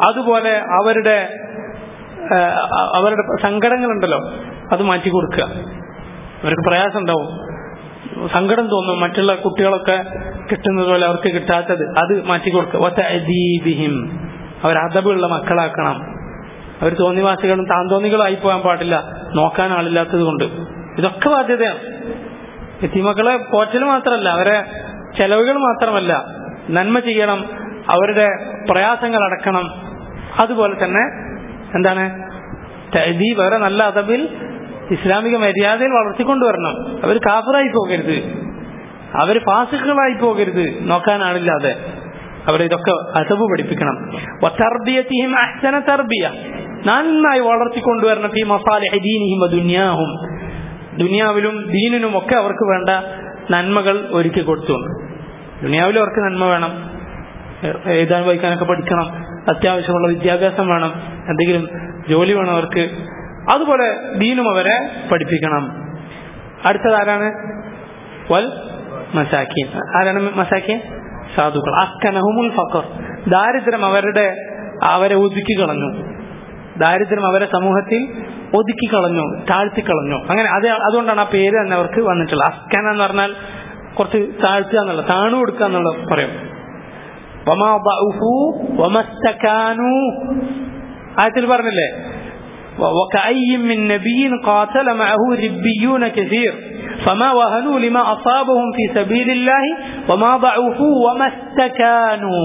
അതുപോലെ അവരുടെ ആ, അവരുടെ സങ്കടങ്ങളുണ്ടല്ലോ അത് മാറ്റി കൊടുക്കുക അവർക്ക് പ്രയാസം ഉണ്ടാവും സങ്കടം തോന്നും മറ്റുള്ള കുട്ടികളൊക്കെ കിട്ടുന്നത് പോലെ അവർക്ക് കിട്ടാത്തത് അത് മാറ്റി കൊടുക്കുക വതഅദീബിഹിം. അവർ അതബുള്ള മക്കളാക്കണം അവർ തോന്നിവാസികളും താന്തോന്നികളും ആയി പോകാൻ പാടില്ല നോക്കാൻ ആളില്ലാത്തത് കൊണ്ട് ഇതൊക്കെ ബാധ്യതയാണ് എത്തിമക്കളെ പോറ്റൽ മാത്രമല്ല അവരെ ചെലവുകൾ മാത്രമല്ല നന്മ ചെയ്യണം അവരുടെ പ്രയാസങ്ങൾ അടക്കണം അതുപോലെ തന്നെ എന്താണ് തഅദീബ് അവരെ നല്ല അതബിൽ ഇസ്ലാമിക മര്യാദയിൽ വളർത്തിക്കൊണ്ടുവരണം അവർ കാഫറായി പോകരുത് അവർ ഫാസിക്കുകളായി പോകരുത് നോക്കാനാളില്ലാതെ അവരെ ഇതൊക്കെ അതബ് പഠിപ്പിക്കണം വതർബിയതിഹിം അഹ്സന തർബിയ നന്നായി വളർത്തിക്കൊണ്ടുവരണം ഫീ മസാലിഹി ദീനിഹിം വദുനിയാഹും ദുനിയാവിലും ദീനിനും ഒക്കെ അവർക്ക് വേണ്ട നന്മകൾ ഒരുക്കി കൊടുത്തുണ്ട് ദുനിയാവിലും അവർക്ക് നന്മ വേണം എ- എഴുതാൻ വായിക്കാനൊക്കെ പഠിക്കണം അത്യാവശ്യമുള്ള വിദ്യാഭ്യാസം വേണം എന്തെങ്കിലും ജോലി വേണം അവർക്ക് അതുപോലെ ദീനും അവരെ പഠിപ്പിക്കണം അടുത്തത് ആരാണ് വൽ മസാക്കീൻ ആരാണ് മസാക്കീൻ സാധുക്കൾ അസ്കനഹുമുൽ ഫഖർ ദാരിദ്ര്യം അവരുടെ അവരെ ഒതുക്കി കളഞ്ഞു ദാരിദ്ര്യം അവരെ സമൂഹത്തിൽ ഒതുക്കി കളഞ്ഞു താഴ്ത്തി കളഞ്ഞു അങ്ങനെ അത് അതുകൊണ്ടാണ് ആ പേര് തന്നെ അവർക്ക് വന്നിട്ടുള്ളത് അസ്കന എന്ന് പറഞ്ഞാൽ കുറച്ച് താഴ്ത്തുക എന്നുള്ള താണു കൊടുക്കുക എന്നുള്ള പറയും വമാ ضعفوا وما استكانوا ആയത്തിൽ പറഞ്ഞില്ലേ و- وكأي من نبي قاتل معه ربيون كثير فما وهنوا لما أصابهم في سبيل الله وما ضعفوا وما استكانوا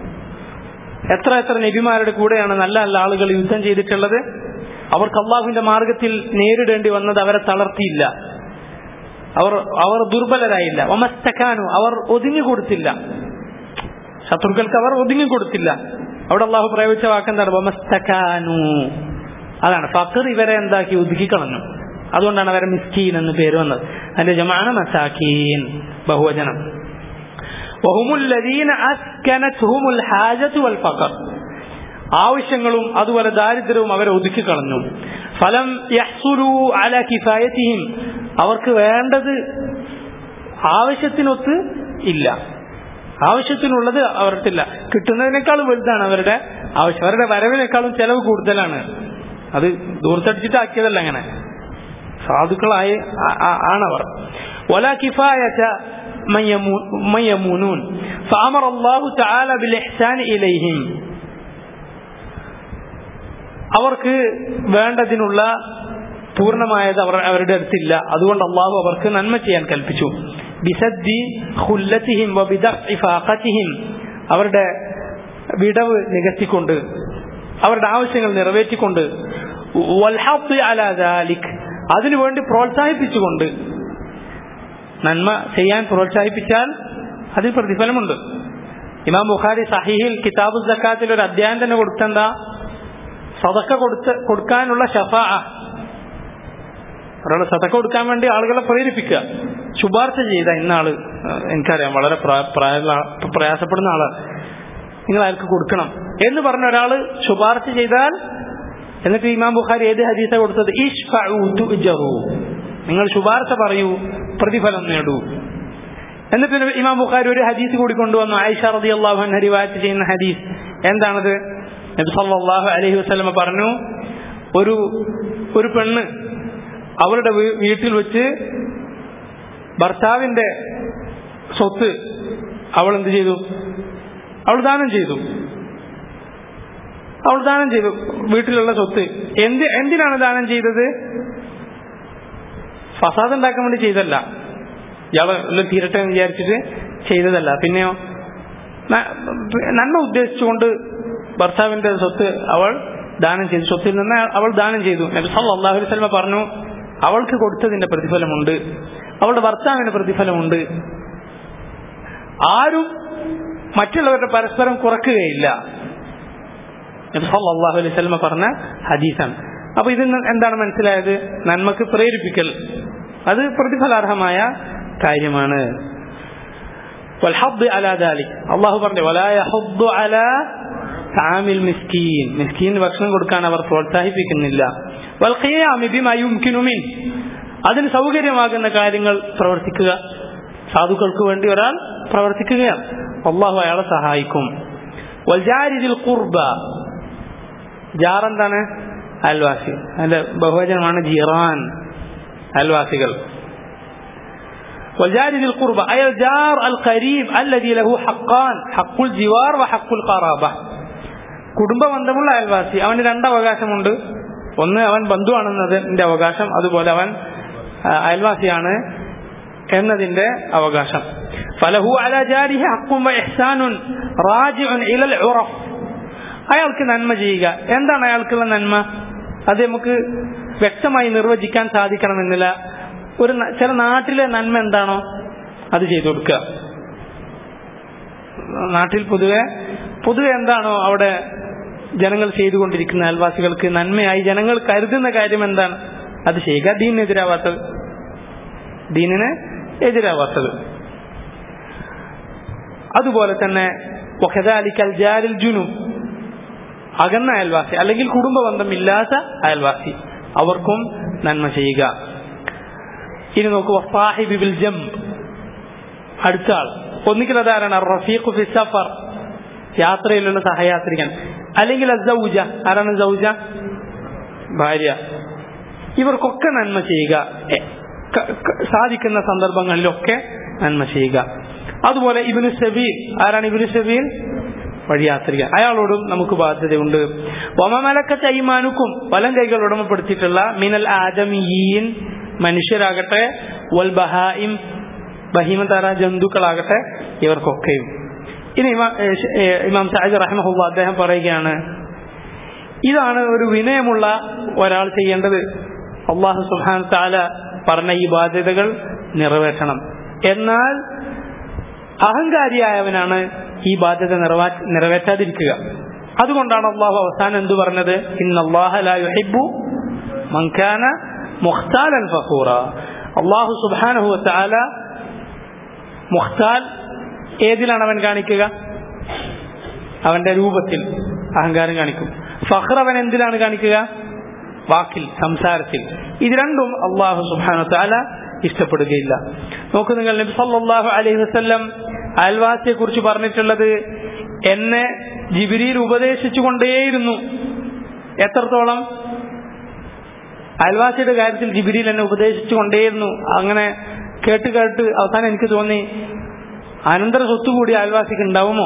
എത്ര എത്ര നബിമാരുടെ കൂടെയാണ് നല്ല നല്ല ആളുകൾ യുദ്ധം ചെയ്തിട്ടുള്ളത് അവർക്ക് അള്ളാഹുവിന്റെ മാർഗത്തിൽ നേരിടേണ്ടി വന്നത് അവരെ തളർത്തിയില്ല അവർ അവർ ദുർബലരായില്ല ഒമസ്തക്കാനു അവർ ഒതുങ്ങി കൊടുത്തില്ല ശത്രുക്കൾക്ക് അവർ ഒതുങ്ങി കൊടുത്തില്ല അവിടെ അള്ളാഹു പ്രയോഗിച്ച വാക്കെന്താണ് ഒമസ്തക്കാനു അതാണ് ഫക്കർ ഇവരെ എന്താക്കി ഒതുക്കി കളഞ്ഞു അതുകൊണ്ടാണ് അവരെ മിസ്കീൻ എന്ന് പേര് വന്നത് അതിന്റെ ജമാണ് മസാക്കീൻ ബഹുവചനം وهم الذين أسكنتهم الحاجة والفقر ആവശ്യങ്ങളും അതുപോലെ ദാരിദ്ര്യവും അവരെ ഒതുക്കി കളഞ്ഞു ഫലം യഹ്സുലു അല കിഫായത്തിഹിം അവർക്ക് വേണ്ടത് ആവശ്യത്തിനൊത്ത് ഇല്ല ആവശ്യത്തിനുള്ളത് അവർക്കില്ല കിട്ടുന്നതിനേക്കാളും വലുതാണ് അവരുടെ ആവശ്യം അവരുടെ വരവിനേക്കാളും ചെലവ് കൂടുതലാണ് അത് ദൂർത്തടിച്ചിട്ടാക്കിയതല്ല അങ്ങനെ സാധുക്കളായി ആ- ആ- ആണവർ ولا كفاية من يمو- من يمونون فأمر الله تعالى بالإحسان إليهم അവർക്ക് വേണ്ടതിനുള്ള പൂർണ്ണമായത് അവർ അവരുടെ അടുത്തില്ല അതുകൊണ്ട് അള്ളാഹു അവർക്ക് നന്മ ചെയ്യാൻ കൽപ്പിച്ചു ബിസദ്ദി ഖുല്ലത്തിഹിം വബിദഫ്ഇ ഫാഖത്തിഹിം അവരുടെ വിടവ് നികത്തിക്കൊണ്ട് അവരുടെ ആവശ്യങ്ങൾ നിറവേറ്റിക്കൊണ്ട് വൽഹദ്ദി അലാ ദാലിക് അതിനുവേണ്ടി പ്രോത്സാഹിപ്പിച്ചുകൊണ്ട് നന്മ ചെയ്യാൻ പ്രോത്സാഹിപ്പിച്ചാൽ അതിൽ പ്രതിഫലമുണ്ട് ഇമാം ബുഖാരി സഹിഹിൽ കിതാബു സക്കാത്തിൽ ഒരു അധ്യായം തന്നെ കൊടുത്തെന്താ സതക്ക കൊടുത്ത് കൊടുക്കാനുള്ള ഷഫാ ഒരാൾ സതക്ക കൊടുക്കാൻ വേണ്ടി ആളുകളെ പ്രേരിപ്പിക്കുക ശുപാർശ ചെയ്ത ഇന്നാള് ഏഹ് എനിക്കറിയാം വളരെ പ്രാ- പ്രായമുള്ള ആ- പ്രയാസപ്പെടുന്ന ആള് നിങ്ങൾ അയാൾക്ക് കൊടുക്കണം എന്ന് പറഞ്ഞ ഒരാള് ശുപാർശ ചെയ്താൽ എന്നിട്ട് ഇമാം ബുഖാരി ഏത് ഹദീസ കൊടുത്തത് ഇഷ്ഫഉ തുഅ്ജറു. നിങ്ങൾ ശുപാർശ പറയൂ പ്രതിഫലം നേടൂ എന്നിട്ട് ഒരു ഇമാം ബുഖാരി ഒരു ഹദീസ് കൂടി കൊണ്ടുവന്നു ആയിഷ റളിയല്ലാഹു അൻഹ റിവായത്ത് ചെയ്യുന്ന ഹദീസ് എന്താണത് നബി സല്ലല്ലാഹു അലൈഹി വസല്ലമ പറഞ്ഞു ഒരു ഒരു പെണ്ണ് അവളുടെ വീ- വീട്ടിൽ വെച്ച് ഭർത്താവിന്റെ സ്വത്ത് അവൾ എന്ത് ചെയ്തു അവൾ ദാനം ചെയ്തു അവൾ ദാനം ചെയ്തു വീട്ടിലുള്ള സ്വത്ത് എന്ത് എന്തിനാണ് ദാനം ചെയ്തത് ഫസാദ് ഉണ്ടാക്കാൻ വേണ്ടി ചെയ്തല്ല ഇയാള് എല്ലാം തീരട്ടെ എന്ന് വിചാരിച്ചിട്ട് ചെയ്തതല്ല പിന്നെയോ ന- നന്മ ഉദ്ദേശിച്ചുകൊണ്ട് ഭർത്താവിന്റെ സ്വത്ത് അവൾ ദാനം ചെയ്തു സ്വത്തിൽ നിന്ന് അവൾ ദാനം ചെയ്തു നബി സല്ലല്ലാഹു അലൈഹി വസല്ലം പറഞ്ഞു അവൾക്ക് കൊടുത്തതിന്റെ പ്രതിഫലമുണ്ട് അവളുടെ ഭർത്താവിന് പ്രതിഫലമുണ്ട് ആരും മറ്റുള്ളവരുടെ പരസ്പരം കുറക്കുകയില്ല നബി സല്ലല്ലാഹു അലൈഹി വസല്ലം പറഞ്ഞ ഹദീസാണ് അപ്പൊ ഇതിൽ നിന്ന് എന്താണ് മനസ്സിലായത് നന്മക്ക് പ്രേരിപ്പിക്കൽ അത് പ്രതിഫലാർഹമായ കാര്യമാണ് والحض على ذلك الله പറഞ്ഞു ولا يحض على طعام المسكين മിസ്കീൻ ഭക്ഷണം കൊടുക്കാൻ അവർ പ്രോത്സാഹിപ്പിക്കുന്നില്ല والقيام بما يمكن منه അതിന് സൗകര്യമാകുന്ന കാര്യങ്ങൾ പ്രവർത്തിക്കുക സാധുക്കൾക്ക് വേണ്ടി ഒരാൾ പ്രവർത്തിക്കുകയാണ് അള്ളാഹു അയാളെ സഹായിക്കും വൽജാരിദിൽ ഖുർബ ജാർ എന്താണ് അയൽവാസി അതിന്റെ ബഹുവചനമാണ് ജീറാൻ അയൽവാസികൾ والجار ذي القربى أي الجار القريب الذي له حقان حق الجوار وحق القرابة കുടുംബ ബന്ധമുള്ള അയൽവാസി അവന് രണ്ട് അവകാശമുണ്ട് ഒന്ന് അവൻ ബന്ധുവാണെന്നതിന്റെ അവകാശം അതുപോലെ അവൻ ആ, അയൽവാസിയാണ് എന്നതിന്റെ അവകാശം ഫലഹു അല ജാരിഹി ഹഖും വഇഹ്സാനുൻ റാജിഉൻ ഇലൽ ഉറഫ് അയാൾക്ക് നന്മ ചെയ്യുക എന്താണ് അയാൾക്കുള്ള നന്മ അത് നമുക്ക് വ്യക്തമായി നിർവചിക്കാൻ സാധിക്കണമെന്നില്ല ഒരു ന- ചില നാട്ടിലെ നന്മ എന്താണോ അത് ചെയ്തു കൊടുക്കുക നാട്ടിൽ പൊതുവെ പൊതുവെ എന്താണോ അവിടെ ജനങ്ങൾ ചെയ്തുകൊണ്ടിരിക്കുന്ന അയൽവാസികൾക്ക് നന്മയായി ജനങ്ങൾ കരുതുന്ന കാര്യം എന്താണ് അത് ചെയ്യുക ദീനിനെതിരാവാത്തത് ദീനിന് എതിരാവാത്തത് അതുപോലെ തന്നെ വഖദാലിക്കൽ ജാരിൽ ജുനു അകന്ന അയൽവാസി അല്ലെങ്കിൽ കുടുംബ ബന്ധമില്ലാത്ത അയൽവാസി അവർക്കും നന്മ ചെയ്യുക ഇനി നോക്കുക സാഹിബി ബിൽ ജംബ് അടുത്ത ആൾ ഒന്നുകിൽ അതാരാണ് റഫീഖ് ഫി സഫർ യാത്രയിലുള്ള സഹയാത്രികൻ അല്ലെങ്കിൽ സൗജ ആരാണ് സൗജ ഭാര്യ ഇവർക്കൊക്കെ നന്മ ചെയ്യുക എ, ക- ക- സാധിക്കുന്ന സന്ദർഭങ്ങളിലൊക്കെ നന്മ ചെയ്യുക അതുപോലെ ഇബിന് സബീൽ ആരാണ് ഇബിന് സബീൽ വഴിയാത്രിക അയാളോടും നമുക്ക് ബാധ്യതയുണ്ട് ഒമമലക്കത്തെ ഐമാനുക്കും വലം കൈകൾ ഉടമപ്പെടുത്തിയിട്ടുള്ള മിനൽ ആദമീൻ മനുഷ്യരാകട്ടെ വൽ ബഹായിം ബഹീമതാര ജന്തുക്കളാകട്ടെ ഇവർക്കൊക്കെയും ഇനി ഇമാ- ഏ, ഷ- ഏ, ഇമാം സാഹിദ് റഹ്മഹുല്ല അദ്ദേഹം പറയുകയാണ് ഇതാണ് ഒരു വിനയമുള്ള ഒരാൾ ചെയ്യേണ്ടത് അള്ളാഹു സുഹാൻ താല പറഞ്ഞ ഈ ബാധ്യതകൾ നിറവേറ്റണം എന്നാൽ അഹങ്കാരിയായവനാണ് ഈ ബാധ്യത നിറവാ നിറവേറ്റാതിരിക്കുക അതുകൊണ്ടാണ് അള്ളാഹു അവസാനം എന്തു പറഞ്ഞത് ഇന്നല്ലാഹു മൻകാന മുഖ്താലൻ ഫഖൂറ അള്ളാഹു സുബാനഹു താല മുഖ്താൽ ഏതിലാണ് അവൻ കാണിക്കുക അവന്റെ രൂപത്തിൽ അഹങ്കാരം കാണിക്കും ഫഖർ അവൻ എന്തിലാണ് കാണിക്കുക വാക്കിൽ സംസാരത്തിൽ ഇത് രണ്ടും അള്ളാഹു സുബാന താല ഇഷ്ടപ്പെടുകയില്ല നോക്കൂ നിങ്ങൾ നബി സല്ലല്ലാഹു അലൈഹി വസല്ലം അയൽവാസിയെ കുറിച്ച് പറഞ്ഞിട്ടുള്ളത് എന്നെ ജിബിരിയിൽ ഉപദേശിച്ചു കൊണ്ടേയിരുന്നു എത്രത്തോളം അയൽവാസിയുടെ കാര്യത്തിൽ ജിബിരിയിൽ എന്നെ ഉപദേശിച്ചു കൊണ്ടേയിരുന്നു അങ്ങനെ കേട്ട് കേട്ട് അവസാനം എനിക്ക് തോന്നി അനന്തര സ്വത്ത് കൂടി അയൽവാസിക്ക് ഉണ്ടാവുമോ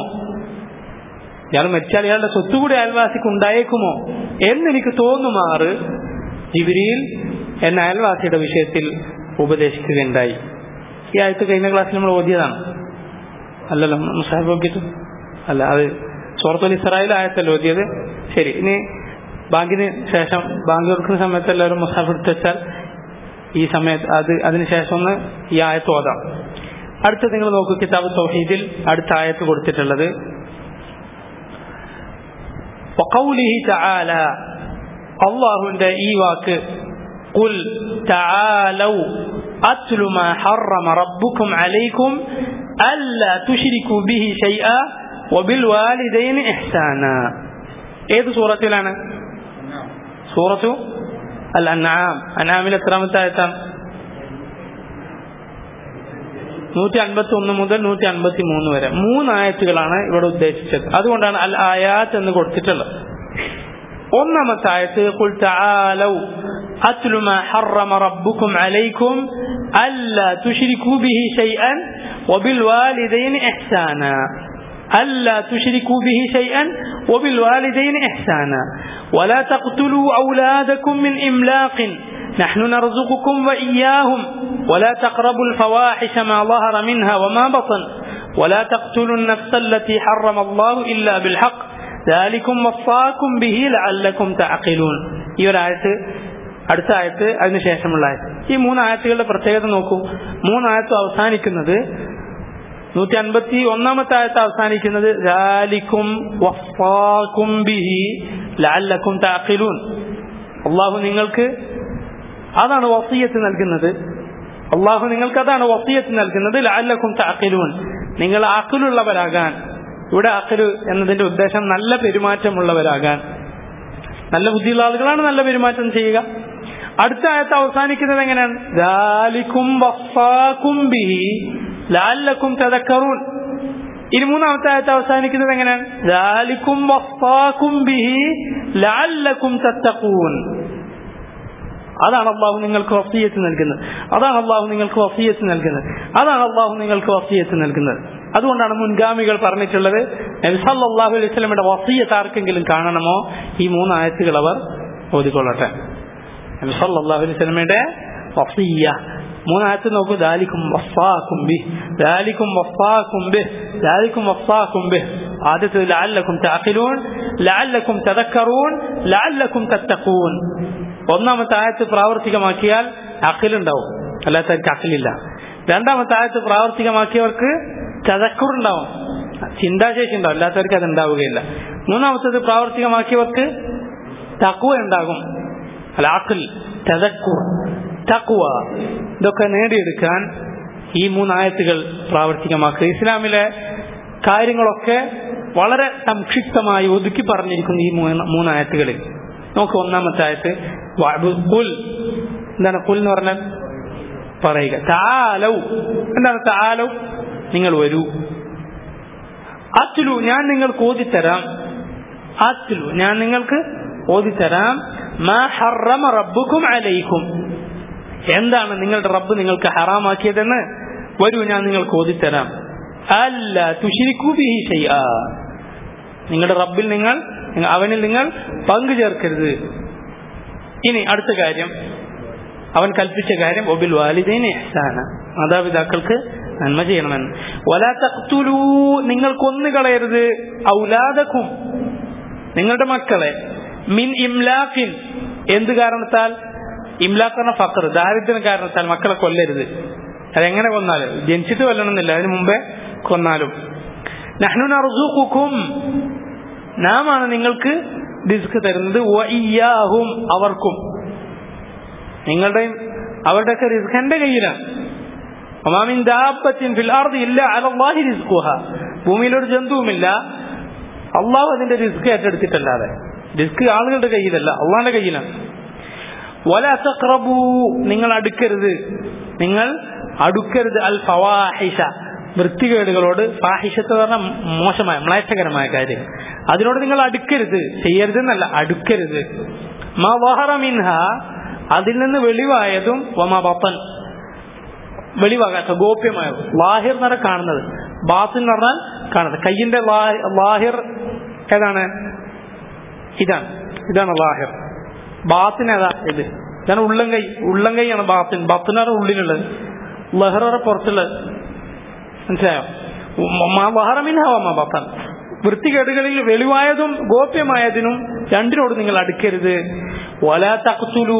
ഇയാൾ മരിച്ചാൽ ഇയാളുടെ സ്വത്ത് കൂടി അയൽവാസിക്ക് ഉണ്ടായേക്കുമോ എന്നെനിക്ക് തോന്നുമാറ് ജിബിരിയിൽ എന്നെ അയൽവാസിയുടെ വിഷയത്തിൽ ഉപദേശിക്കുകയുണ്ടായി ഈ ആയത്ത് കഴിഞ്ഞ ക്ലാസ്സിൽ നമ്മൾ ഓതിയതാണ് അല്ലല്ലോ മുസാഹിബ് നോക്കിയിട്ട് അല്ല അത് സൂറത്തുൽ ഇസ്രായേൽ ആയത്തല്ല ഓതിയത് ശരി ഇനി ബാങ്കിന് ശേഷം ബാങ്ക് കൊടുക്കുന്ന സമയത്ത് എല്ലാവരും മുസാഫ് എടുത്ത് വെച്ചാൽ ഈ സമയത്ത് അത് അതിനുശേഷം ഒന്ന് ഈ ആയത്ത് ഓതാം അടുത്ത നിങ്ങൾ നോക്കൂ കിതാബ് തൗഹീദിൽ അടുത്ത ആയത്ത് കൊടുത്തിട്ടുള്ളത് وقوله تعالى അള്ളാഹുവിന്റെ ഈ വാക്ക് قل تعالوا أتل ما حرم ربكم عليكم ألا تشركوا به شيئا وبالوالدين إحسانا ഏത് സൂറത്തിലാണ് സൂറത്തു അൽ അൻആം അൻആമിൽ എത്രാമത്തെ ആയത്താണ് നൂറ്റി അൻപത്തി ഒന്ന് മുതൽ നൂറ്റി അൻപത്തി മൂന്ന് വരെ മൂന്ന് ആയത്തുകളാണ് ഇവിടെ ഉദ്ദേശിച്ചത് അതുകൊണ്ടാണ് അൽ ആയാത്ത് എന്ന് കൊടുത്തിട്ടുള്ളത് ഒന്നാമത്തെ ആയത്ത് قل تعالوا أتل ما حرم ربكم عليكم ألا تشركوا به شيئا وبالوالدين إحسانا ألا تشركوا به شيئا وبالوالدين إحسانا ولا تقتلوا أولادكم من إملاق نحن نرزقكم وإياهم ولا تقربوا الفواحش ما ظهر منها وما بطن ولا تقتلوا النفس التي حرم الله إلا بالحق ذلكم وصاكم به لعلكم تعقلون ഈ ഒരു ആയത്ത് അടുത്ത ആയത്ത് അതിനുശേഷമുള്ള ആയത്ത് ഈ മൂന്ന് ആയത്തുകളുടെ പ്രത്യേകത നോക്കൂ മൂന്നായത്ത് അവസാനിക്കുന്നത് നൂറ്റി അൻപത്തി ഒന്നാമത്തെ ആയത്ത് അവസാനിക്കുന്നത് ലാലിക്കും വഫാക്കും ബിഹി ലാലക്കും താഖിലൂൻ അള്ളാഹു നിങ്ങൾക്ക് അതാണ് വസീയത്ത് നൽകുന്നത് അള്ളാഹു നിങ്ങൾക്ക് അതാണ് വസീയത്ത് നൽകുന്നത് ലാലക്കും താഖിലൂൻ നിങ്ങൾ അഖിലുള്ളവരാകാൻ ഇവിടെ അഖിലു എന്നതിന്റെ ഉദ്ദേശം നല്ല പെരുമാറ്റമുള്ളവരാകാൻ നല്ല ബുദ്ധിയുള്ള ആളുകളാണ് നല്ല പെരുമാറ്റം ചെയ്യുക അടുത്ത ആയത്ത് അവസാനിക്കുന്നത് എങ്ങനെയാണ് ലാലിക്കും വഫാക്കും ബിഹി ലാലക്കും തദക്കറൂൻ ഇനി മൂന്നാമത്തെ ആയത്ത് അവസാനിക്കുന്നത് എങ്ങനെയാണ് ലാലിക്കും വഫാക്കും ബിഹി ലഅല്ലക്കും തത്തഖൂൻ അതാണ് അള്ളാഹു നിങ്ങൾക്ക് വസീയത്ത് നൽകുന്നത് അതാണ് അള്ളാഹു നിങ്ങൾക്ക് വസീയത്ത് നൽകുന്നത് അതാണ് അള്ളാഹു നിങ്ങൾക്ക് വസീയത്ത് നൽകുന്നത് അതുകൊണ്ടാണ് മുൻഗാമികൾ പറഞ്ഞിട്ടുള്ളത് നബി സല്ലല്ലാഹു അലൈഹി വസല്ലമയുടെ വസീയത്ത് ആർക്കെങ്കിലും കാണണമോ ഈ മൂന്ന് ആയത്തുകൾ അവർ ഓതിക്കൊള്ളട്ടെ നബി സല്ലല്ലാഹു അലൈഹി വസല്ലമയുടെ വസീയ മൂന്നായത്ത് നോക്കൂ ദാലിക്കും വഫാക്കും ബി ദാലിക്കും വഫാക്കും ബി ദാലിക്കും വഫാക്കും ബി ആദ്യത്തെ ലഅല്ലക്കും തഅഖിലൂൻ ലഅല്ലക്കും തദക്കറൂൻ ലഅല്ലക്കും തത്തഖൂൻ ഒന്നാമത്തെ ആയത്ത് പ്രാവർത്തികമാക്കിയാൽ അഖിലുണ്ടാവും അല്ലാത്തവർക്ക് അഖിലില്ല രണ്ടാമത്തെ ആയത്ത് പ്രാവർത്തികമാക്കിയവർക്ക് ചതക്കുറുണ്ടാവും ചിന്താശേഷി ഉണ്ടാവും അല്ലാത്തവർക്ക് അത് ഉണ്ടാവുകയില്ല മൂന്നാമത്തത് പ്രാവർത്തികമാക്കിയവർക്ക് തക്കുവ ഉണ്ടാകും അല്ല അഖിൽ തദക്കുർ തക്കുവ ഇതൊക്കെ നേടിയെടുക്കാൻ ഈ മൂന്നായത്തുകൾ പ്രാവർത്തികമാക്കുക ഇസ്ലാമിലെ കാര്യങ്ങളൊക്കെ വളരെ സംക്ഷിപ്തമായി ഒതുക്കി പറഞ്ഞിരിക്കുന്നു ഈ മൂന്ന് മൂന്നായത്തുകളിൽ നോക്ക് ഒന്നാമത്തെ ആയത്ത് വഅബുദ് ഖുൽ എന്താണ് ഖുൽ എന്ന് പറഞ്ഞാൽ പറയുക താലൗ എന്താണ് താലൗ നിങ്ങൾ വരൂ അത്ലു ഞാൻ നിങ്ങൾക്ക് ഓതിത്തരാം അത്ലു ഞാൻ നിങ്ങൾക്ക് ഓതിത്തരാം മാ ഹറമ റബ്ബുക്കും അലൈക്കും എന്താണ് നിങ്ങളുടെ റബ്ബ് നിങ്ങൾക്ക് ഹറാമാക്കിയതെന്ന് വരൂ ഞാൻ നിങ്ങൾക്ക് ഓതിത്തരാം അല്ല തുഷിരിക്കൂ ബിഹി ഷൈആ നിങ്ങളുടെ റബ്ബിൽ നിങ്ങൾ അവനിൽ നിങ്ങൾ പങ്കു ചേർക്കരുത് ഇനി അടുത്ത കാര്യം അവൻ കൽപ്പിച്ച കാര്യം ഒബിൽ വാലിദൈന ഇഹ്സാന മാതാപിതാക്കൾക്ക് നന്മ ചെയ്യണമെന്ന് വലാ തഖ്തുലൂ നിങ്ങൾ കൊന്നു കളയരുത് ഔലാദക്കും നിങ്ങളുടെ മക്കളെ മിൻ ഇംലാഖിൻ എന്ത് കാരണത്താൽ ഇംലാഖ് പറഞ്ഞ ഫക്കർ ദാരിദ്ര്യം കാരണത്താൽ മക്കളെ കൊല്ലരുത് അതെങ്ങനെ കൊന്നാലും ജനിച്ചിട്ട് കൊല്ലണമെന്നില്ല അതിന് മുമ്പേ കൊന്നാലും നഹ്നു നർസുഖുക്കും നാമാണ് നിങ്ങൾക്ക് റിസ്ക് തരുന്നത് വഇയ്യാഹും അവർക്കും നിങ്ങളുടെയും അവരുടെയൊക്കെ റിസ്ക് എന്റെ കയ്യിലാണ് ഒമാമിൻ ദാബത്തിൻ ഫിൽ അർദി ഇല്ല അലല്ലാഹി റിസ്ഖുഹ ഭൂമിയിലൊരു ജന്തുവുമില്ല അള്ളാഹു അതിന്റെ റിസ്ക് ഏറ്റെടുത്തിട്ടല്ലാതെ റിസ്ക് ആളുകളുടെ കയ്യിലല്ല അള്ളാഹിന്റെ കയ്യിലാണ് വല തഖ്റബു നിങ്ങൾ അടുക്കരുത് നിങ്ങൾ അടുക്കരുത് അൽ ഫവാഹിഷ വൃത്തികേടുകളോട് ഫാഹിഷത്ത് പറഞ്ഞ മോശമായ മ്ലേച്ഛകരമായ കാര്യം അതിനോട് നിങ്ങൾ അടുക്കരുത് ചെയ്യരുത് എന്നല്ല അടുക്കരുത് മാ വഹറ മിൻഹ അതിൽ നിന്ന് വെളിവായതും വമ ബത്തൻ വെളിവാകാത്ത ഗോപ്യമായ ലാഹിർ എന്ന് പറഞ്ഞാൽ കാണുന്നത് ബാത്തിൻ എന്ന് പറഞ്ഞാൽ കാണുന്നത് കയ്യിന്റെ ലാഹിർ ഏതാണ് ഇതാണ് ഇതാണ് ലാഹിർ ബാത്തിൻ ഏതാ ഇത് ഇതാണ് ഉള്ളംകൈ ഉള്ളംകൈയാണ് ബാത്തിൻ ബാത്തിനാണ് ഉള്ളിലുള്ളത് ലഹറ പുറത്തുള്ളത് മനസ്സിലായോ വഹറമിൻഹവമ ബത്തൻ വൃത്തികേടുകളിൽ വെളിവായതും ഗോപ്യമായതിനും രണ്ടിനോട് നിങ്ങൾ അടുക്കരുത് വല തഖ്തുലു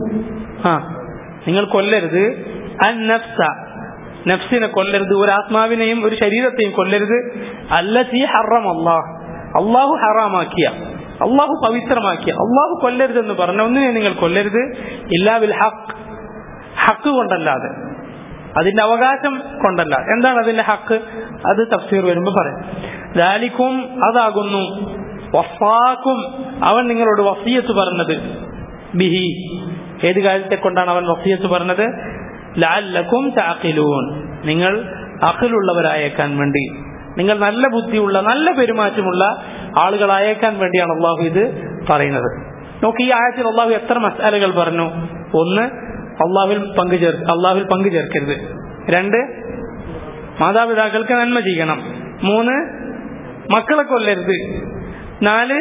ആ നിങ്ങൾ കൊല്ലരുത് അൻ നഫ്സ നഫ്സിനെ കൊല്ലരുത് ഒരു ആത്മാവിനെയും ഒരു ശരീരത്തെയും കൊല്ലരുത് അല്ലത്തി ഹറം അള്ളാഹ് അള്ളാഹു ഹറാമാക്കിയ അള്ളാഹു പവിത്രമാക്കിയ അള്ളാഹു കൊല്ലരുതെന്ന് പറഞ്ഞ ഒന്നിനെ നിങ്ങൾ കൊല്ലരുത് ഇല്ലാ വിൽ ഹക്ക് ഹക്ക് കൊണ്ടല്ലാതെ അതിന്റെ അവകാശം കൊണ്ടല്ല എന്താണ് അതിന്റെ ഹക്ക് അത് തഫ്സീർ വരുമ്പോൾ പറയാം ദാലിക്കും അതാകുന്നു വഫാക്കും അവൻ നിങ്ങളോട് വഫിയത്ത് പറഞ്ഞത് ബിഹി ഏത് കാര്യത്തെ കൊണ്ടാണ് അവൻ വഫിയത്ത് പറഞ്ഞത് ലാലക്കും താക്കിലൂൻ നിങ്ങൾ അഖിലുള്ളവരായേക്കാൻ വേണ്ടി നിങ്ങൾ നല്ല ബുദ്ധിയുള്ള നല്ല പെരുമാറ്റമുള്ള ആളുകളായേക്കാൻ വേണ്ടിയാണ് അള്ളാഹു ഇത് പറയുന്നത് നോക്കി ഈ ആയത്തിൽ അള്ളാഹു എത്ര മസാലകൾ പറഞ്ഞു ഒന്ന് അള്ളാഹുവിൽ പങ്കു ചേർ അള്ളാഹുവിൽ പങ്കു ചേർക്കരുത് രണ്ട് മാതാപിതാക്കൾക്ക് നന്മ ചെയ്യണം മൂന്ന് മക്കളെ കൊല്ലരുത് നാല്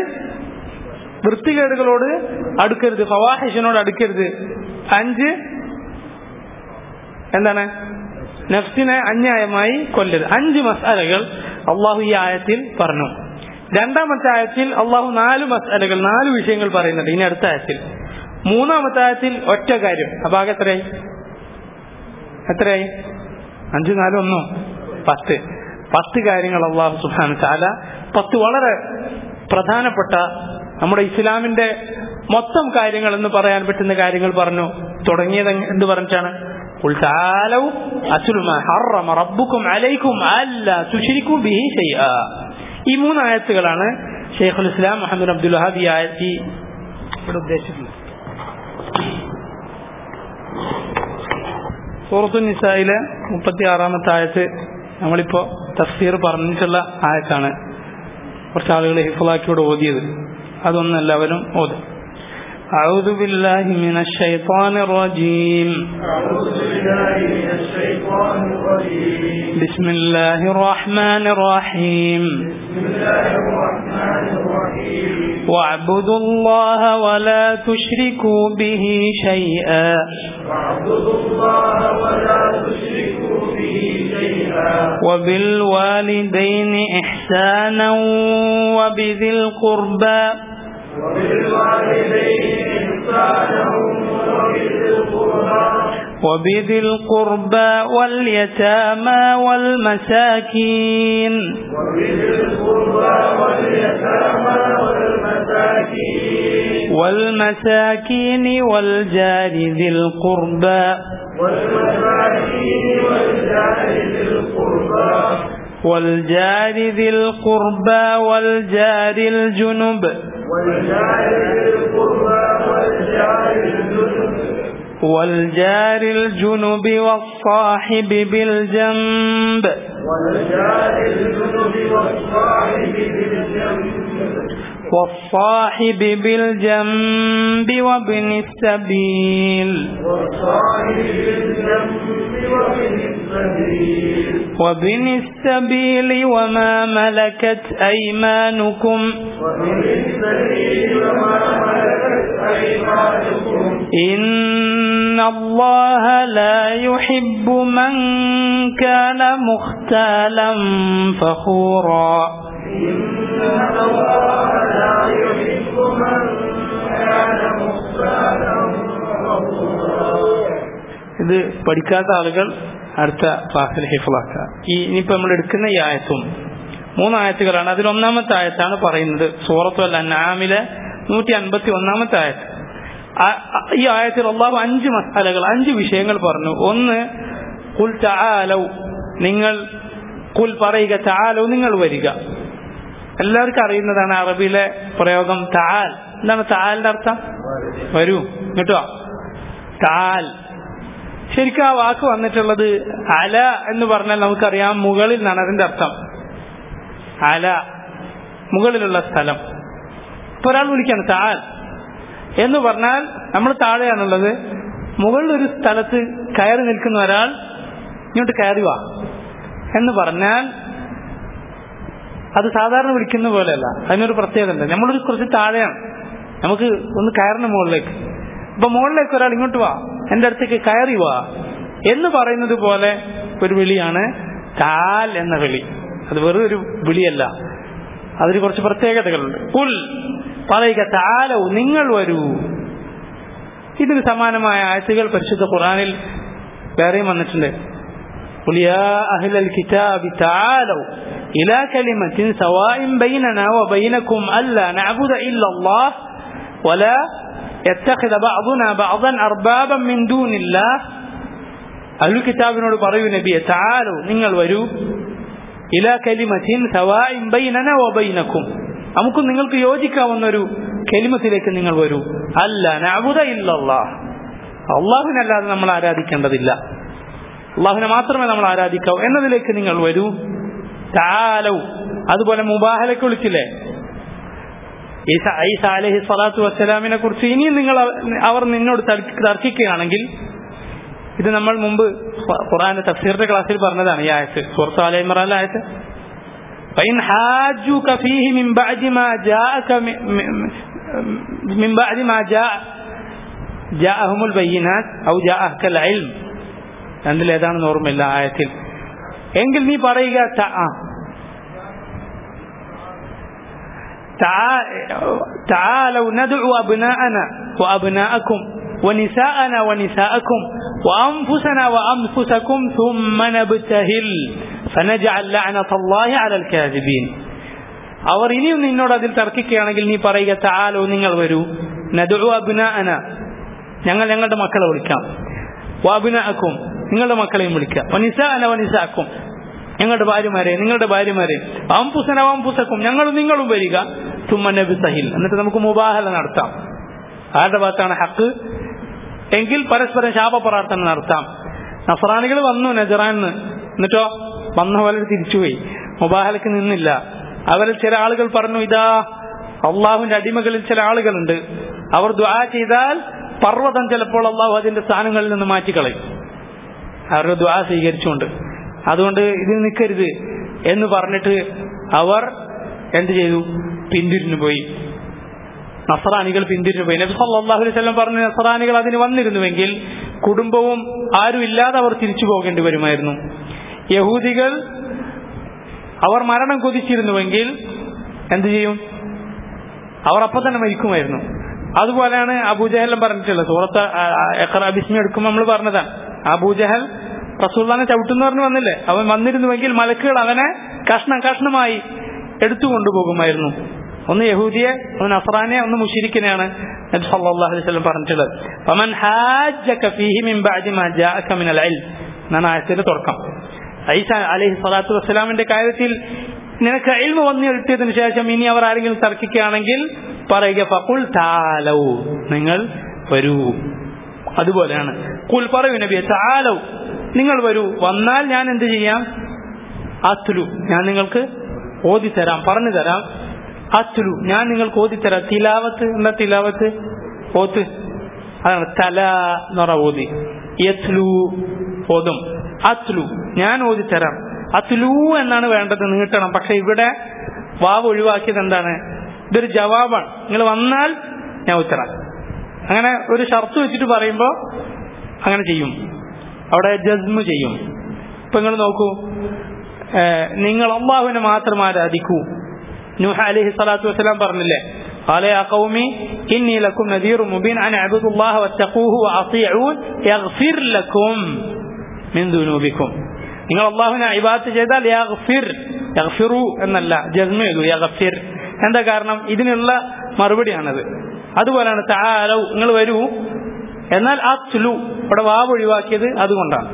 വൃത്തികേടുകളോട് അടുക്കരുത് ഫവാഹിഷിനോട് അടുക്കരുത് അഞ്ച് എന്താണ് നഫ്സിനെ അന്യായമായി കൊല്ലരുത് അഞ്ച് മസാലകൾ അള്ളാഹു ഈ ആയത്തിൽ പറഞ്ഞു രണ്ടാമത്തെ ആയത്തിൽ അള്ളാഹു നാല് മസാലകൾ നാല് വിഷയങ്ങൾ പറയുന്നുണ്ട് ഇനി അടുത്ത ആയത്തിൽ മൂന്നാമത്തെ ആയത്തിൽ ഒറ്റ കാര്യം അപ്പൊ ആകെ എത്രയായി എത്രയായി അഞ്ച് നാല് ഒന്നോ പത്ത് പത്ത് കാര്യങ്ങൾ അള്ളാഹു സുബാന ചാല പത്ത് വളരെ പ്രധാനപ്പെട്ട നമ്മുടെ ഇസ്ലാമിന്റെ മൊത്തം കാര്യങ്ങൾ എന്ന് പറയാൻ പറ്റുന്ന കാര്യങ്ങൾ പറഞ്ഞു തുടങ്ങിയത് എന്ത് പറഞ്ഞിട്ടാണ് قل تعالوا أتل ما حرم ربكم عليكم ألا تشركوا به شيئا ഈ മൂന്ന് ആയത്തുകളാണ് ഷെയ്ഖുൽ ഇസ്ലാം മുഹമ്മദ് അബ്ദുൽ വഹാബ് ഈ ആയത്തി ഇവിടെ ഉദ്ദേശിക്കുന്നത് സൂറത്തു നിസായിലെ മുപ്പത്തി ആറാമത്തെ ആയത്ത് നമ്മളിപ്പോ തഫ്സീർ പറഞ്ഞിട്ടുള്ള ആയത്താണ് കുറച്ച് ആളുകൾ ഹിഫലാക്കിയോട് ഓതിയത് അതൊന്ന് എല്ലാവരും ഓതും أعوذ بالله من الشيطان الرجيم أعوذ بالله من الشيطان الرجيم بسم الله الرحمن الرحيم بسم الله الرحمن الرحيم واعبدوا الله ولا تشركوا به شيئا واعبدوا الله ولا تشركوا به شيئا وبالوالدين إحسانا وبذي القربى وبالوالدين إحسانا وبذي القربى وبذي القربى واليتامى والمساكين وبذي القربى واليتامى والمساكين والمساكين والجار ذي القربى والمساكين والجار ذي القربى والجار ذي القربى والجار الجنب والجار ذي القربى والجار الجنب والجار الجنب والصاحب بالجنب والجار الجنب والصاحب بالجنب والصاحب بالجنب وابن السبيل والصاحب بالجنب وابن السبيل وابن السبيل وما ملكت أيمانكم ومن السبيل وما ملكت أيمانكم إن الله لا يحب من كان مختالا فخورا إن الله لا يحب من كان مختالا فخورا ഇത് പഠിക്കാത്ത ആളുകൾ അടുത്ത ക്ലാസ്സിൽ ഹിഫിളാക്കുക ഈ ഇനിയിപ്പോൾ നമ്മൾ എടുക്കുന്ന ഈ ആയത്തും മൂന്ന് ആയത്തുകളാണ് അതിൽ ഒന്നാമത്തെ ആയത്താണ് പറയുന്നത് സൂറത്തു അൽ അന്നാമിലെ നൂറ്റി അൻപത്തി ഒന്നാമത്തെ ആയത്ത് ആ- ആ- ഈ ആയത്തിൽ അള്ളാഹു അഞ്ച് മസാലകൾ അഞ്ച് വിഷയങ്ങൾ പറഞ്ഞു ഒന്ന് കുൽ ചാലൗ നിങ്ങൾ കുൽ പറയുക ചാലൗ നിങ്ങൾ വരിക എല്ലാവർക്കും അറിയുന്നതാണ് അറബിയിലെ പ്രയോഗം താൽ എന്താണ് താലിന്റെ അർത്ഥം വരൂ കേട്ടോ താൽ ശരിക്കും ആ വാക്ക് വന്നിട്ടുള്ളത് അല എന്ന് പറഞ്ഞാൽ നമുക്കറിയാം മുകളിൽ നിന്നാണ് അതിന്റെ അർത്ഥം അല മുകളിലുള്ള സ്ഥലം ഇപ്പൊ ഒരാൾ വിളിക്കാണ് താൽ എന്ന് പറഞ്ഞാൽ നമ്മൾ താഴെയാണുള്ളത് മുകളിൽ ഒരു സ്ഥലത്ത് കയറി നിൽക്കുന്ന ഒരാൾ ഇങ്ങോട്ട് കയറി വാ എന്ന് പറഞ്ഞാൽ അത് സാധാരണ വിളിക്കുന്ന പോലെയല്ല അതിനൊരു പ്രത്യേകത ഉണ്ട് നമ്മളൊരു കുറച്ച് താഴെയാണ് നമുക്ക് ഒന്ന് കയറണം മുകളിലേക്ക് അപ്പൊ മുകളിലേക്ക് ഒരാൾ ഇങ്ങോട്ട് വാ എന്റെ അടുത്തേക്ക് കയറി വാ എന്ന് പറയുന്നത് പോലെ ഒരു വിളിയാണ് താൽ എന്ന വിളി അത് വെറും ഒരു വിളിയല്ല അതിന് കുറച്ച് പ്രത്യേകതകളുണ്ട് പുൽ പറയുക താലോ നിങ്ങൾ വരൂ ഇതിന് സമാനമായ ആഴ്ചകൾ പരിശുദ്ധ ഖുറാനിൽ വേറെയും വന്നിട്ടുണ്ട് قل يا أهل الكتاب تعالوا إلى كلمة سواء بيننا وبينكم ألا نعبد إلا الله ولا يتخذ بعضنا بعضا أربابا من دون الله അഹ്ലു കിതാബിനോട് പറയൂ നബിയെ താലു നിങ്ങൾ വരൂ ഇല കലിമത്തിൻ സവാഇൻ ബൈനന വബൈനക്കും നമുക്ക് നിങ്ങൾക്ക് യോജിക്കാവുന്ന ഒരു കലിമത്തിലേക്ക് നിങ്ങൾ വരൂ അല്ല നഅബുദ ഇല്ലല്ലാഹ് അള്ളാഹുവിനല്ലാതെ നമ്മൾ ആരാധിക്കേണ്ടതില്ല അള്ളാഹുവിനെ മാത്രമേ നമ്മൾ ആരാധിക്കാവൂ എന്നതിലേക്ക് നിങ്ങൾ വരൂ താലൗ അതുപോലെ മുബാഹലക്ക് വിളിച്ചില്ലേ ഈസ ഐസ അലഹി സ്വലാത്തു വസ്സലാമിനെ കുറിച്ച് ഇനിയും നിങ്ങൾ അവ- അവർ നിന്നോട് തർക്കി- തർക്കിക്കുകയാണെങ്കിൽ ഇത് നമ്മൾ മുമ്പ് ഖുറാന്റെ തഫ്സീറിന്റെ ക്ലാസ്സിൽ പറഞ്ഞതാണ് ഈ ആയത്ത് സുഹൃത്ത് അല ഇമ്രാൻ ആയത്ത് فإن حاجوك فيه من بعد ما جاءك م- م- من بعد ما جاء جاءهم البينات أو جاءك العلم രണ്ടിൽ ഏതാണെന്ന് ഓർമ്മയില്ല ആയത്തിൽ എങ്കിൽ നീ പറയുക ത- ആ. تعا- تعالوا ندعو أبناءنا وأبناءكم ونساءنا ونساءكم وأنفسنا وأنفسكم ثم نبتهل فنجعل لعنة الله على الكاذبين അവർ ഇനിയും നിന്നോട് അതിൽ തർക്കിക്കുകയാണെങ്കിൽ നീ പറയുക താലോ നിങ്ങൾ വരൂ നദുഉ അബ്നാഅന ഞങ്ങൾ ഞങ്ങളുടെ മക്കളെ വിളിക്കാം വാബിനാക്കും നിങ്ങളുടെ മക്കളെയും വിളിക്കാം വനിസാന വനിസാക്കും ഞങ്ങളുടെ ഭാര്യമാരെ നിങ്ങളുടെ ഭാര്യമാരെ അംപുസന അംപുസക്കും ഞങ്ങളും നിങ്ങളും വരിക തുമ്മ നബി സഹിൽ എന്നിട്ട് നമുക്ക് മുബാഹല നടത്താം ആരുടെ ഭാഗത്താണ് ഹക്ക് എങ്കിൽ പരസ്പരം ശാപ പ്രാർത്ഥന നടത്താം നഫറാനികൾ വന്നു നജറാന്ന് എന്നിട്ടോ വന്ന പോലെ തിരിച്ചുപോയി മുബാഹലക്ക് നിന്നില്ല അവരിൽ ചില ആളുകൾ പറഞ്ഞു ഇതാ അള്ളാഹുവിന്റെ അടിമകളിൽ ചില ആളുകളുണ്ട് അവർ ദുആ ചെയ്താൽ പർവ്വതം ചിലപ്പോൾ അള്ളാഹു അതിന്റെ സ്ഥാനങ്ങളിൽ നിന്ന് മാറ്റിക്കളയും അവരുടെ ദ്വാ സ്വീകരിച്ചുകൊണ്ട് അതുകൊണ്ട് ഇത് നിൽക്കരുത് എന്ന് പറഞ്ഞിട്ട് അവർ എന്ത് ചെയ്തു പിന്തിരിഞ്ഞു പോയി നസറാനികൾ പിന്തിരിഞ്ഞു പോയി നബി സല്ലല്ലാഹു അലൈഹി വസല്ലം പറഞ്ഞ നസറാനികൾ അതിന് വന്നിരുന്നുവെങ്കിൽ കുടുംബവും ആരും ഇല്ലാതെ അവർ തിരിച്ചു പോകേണ്ടി വരുമായിരുന്നു യഹൂദികൾ അവർ മരണം കൊതിച്ചിരുന്നുവെങ്കിൽ എന്ത് ചെയ്യും അവർ അപ്പം തന്നെ മരിക്കുമായിരുന്നു അതുപോലെയാണ് അബൂജഹലും പറഞ്ഞിട്ടുള്ളത് സൂറത്ത് ബിസ്മി എടുക്കുമ്പോൾ നമ്മൾ പറഞ്ഞതാണ് അബൂജഹൽ റസൂല്ലാനെ ചവിട്ടുന്ന പറഞ്ഞു വന്നില്ലേ അവൻ വന്നിരുന്നുവെങ്കിൽ മലക്കുകൾ അവനെ കഷ്ണം കഷ്ണമായി എടുത്തു കൊണ്ടുപോകുമായിരുന്നു ഒന്ന് യഹൂദിയെ ഒന്ന് നസ്രാനെ ഒന്ന് മുഷിരിക്കിനെയാണ് നബി സല്ലല്ലാഹു അലൈഹി വസല്ലം പറഞ്ഞിട്ടുള്ളത് ഫമൻ ഹാജ്ജക ഫീഹി മിൻ ബഅദി മാ ജാഅക മിനൽ ഇൽം എന്നാണ് ആയത്തിന്റെ തുടക്കം ഐസ അലൈഹി സ്വലാത്തു വസ്സലാമിന്റെ കാര്യത്തിൽ നിനക്ക് ഇൽമ വന്നു എത്തിയതിനു ശേഷം ഇനി അവർ ആരെങ്കിലും തർക്കിക്കുകയാണെങ്കിൽ പറയുക ഫഖുൽ താലൗ നിങ്ങൾ വരൂ അതുപോലെയാണ് കുൽ പറയൂ നബിയെ താലൗ നിങ്ങൾ വരൂ വന്നാൽ ഞാൻ എന്ത് ചെയ്യാം അത്തുലു ഞാൻ നിങ്ങൾക്ക് ഓതിത്തരാം പറഞ്ഞു തരാം അത്തുലു ഞാൻ നിങ്ങൾക്ക് ഓതിത്തരാം തിലാവത്ത് എന്താ തിലാവത്ത് ഓത്ത് അതാണ് തല എന്ന് പറഞ്ഞ ഓതി യത്ലു ഓതും അത്ലു ഞാൻ ഓതിത്തരാം അത്ലു എന്നാണ് വേണ്ടത് നീട്ടണം പക്ഷെ ഇവിടെ വാവ് ഒഴിവാക്കിയത് എന്താണ് ഇതൊരു ജവാബാണ് നിങ്ങൾ വന്നാൽ ഞാൻ ഉത്തരാം അങ്ങനെ ഒരു ഷർത്ത് വെച്ചിട്ട് പറയുമ്പോൾ അങ്ങനെ ചെയ്യും അവിടെ ജസ്മു ചെയ്യും ഇപ്പൊ നിങ്ങൾ നോക്കൂ ഏഹ് നിങ്ങൾ അള്ളാഹുവിനെ മാത്രം ആരാധിക്കൂ നൂഹ അലൈഹി സ്വലാത്തു വസ്സലാം പറഞ്ഞില്ലേ قال يا قوم إني لكم نذير مبين أن اعبدوا الله واتقوه وأطيعون يغفر لكم من ذنوبكم നിങ്ങൾ അള്ളാഹുവിനെ ഇബാത്ത് ചെയ്താൽ യഗ്ഫിർ യഗ്ഫിറു എന്നല്ല ജസ്മ ചെയ്തു യഗ്ഫിർ എന്താ കാരണം ഇതിനുള്ള മറുപടിയാണത് അതുപോലെയാണ് താലൗ നിങ്ങൾ വരൂ എന്നാൽ അത്ലു ഇവിടെ വാവ് ഒഴിവാക്കിയത് അതുകൊണ്ടാണ്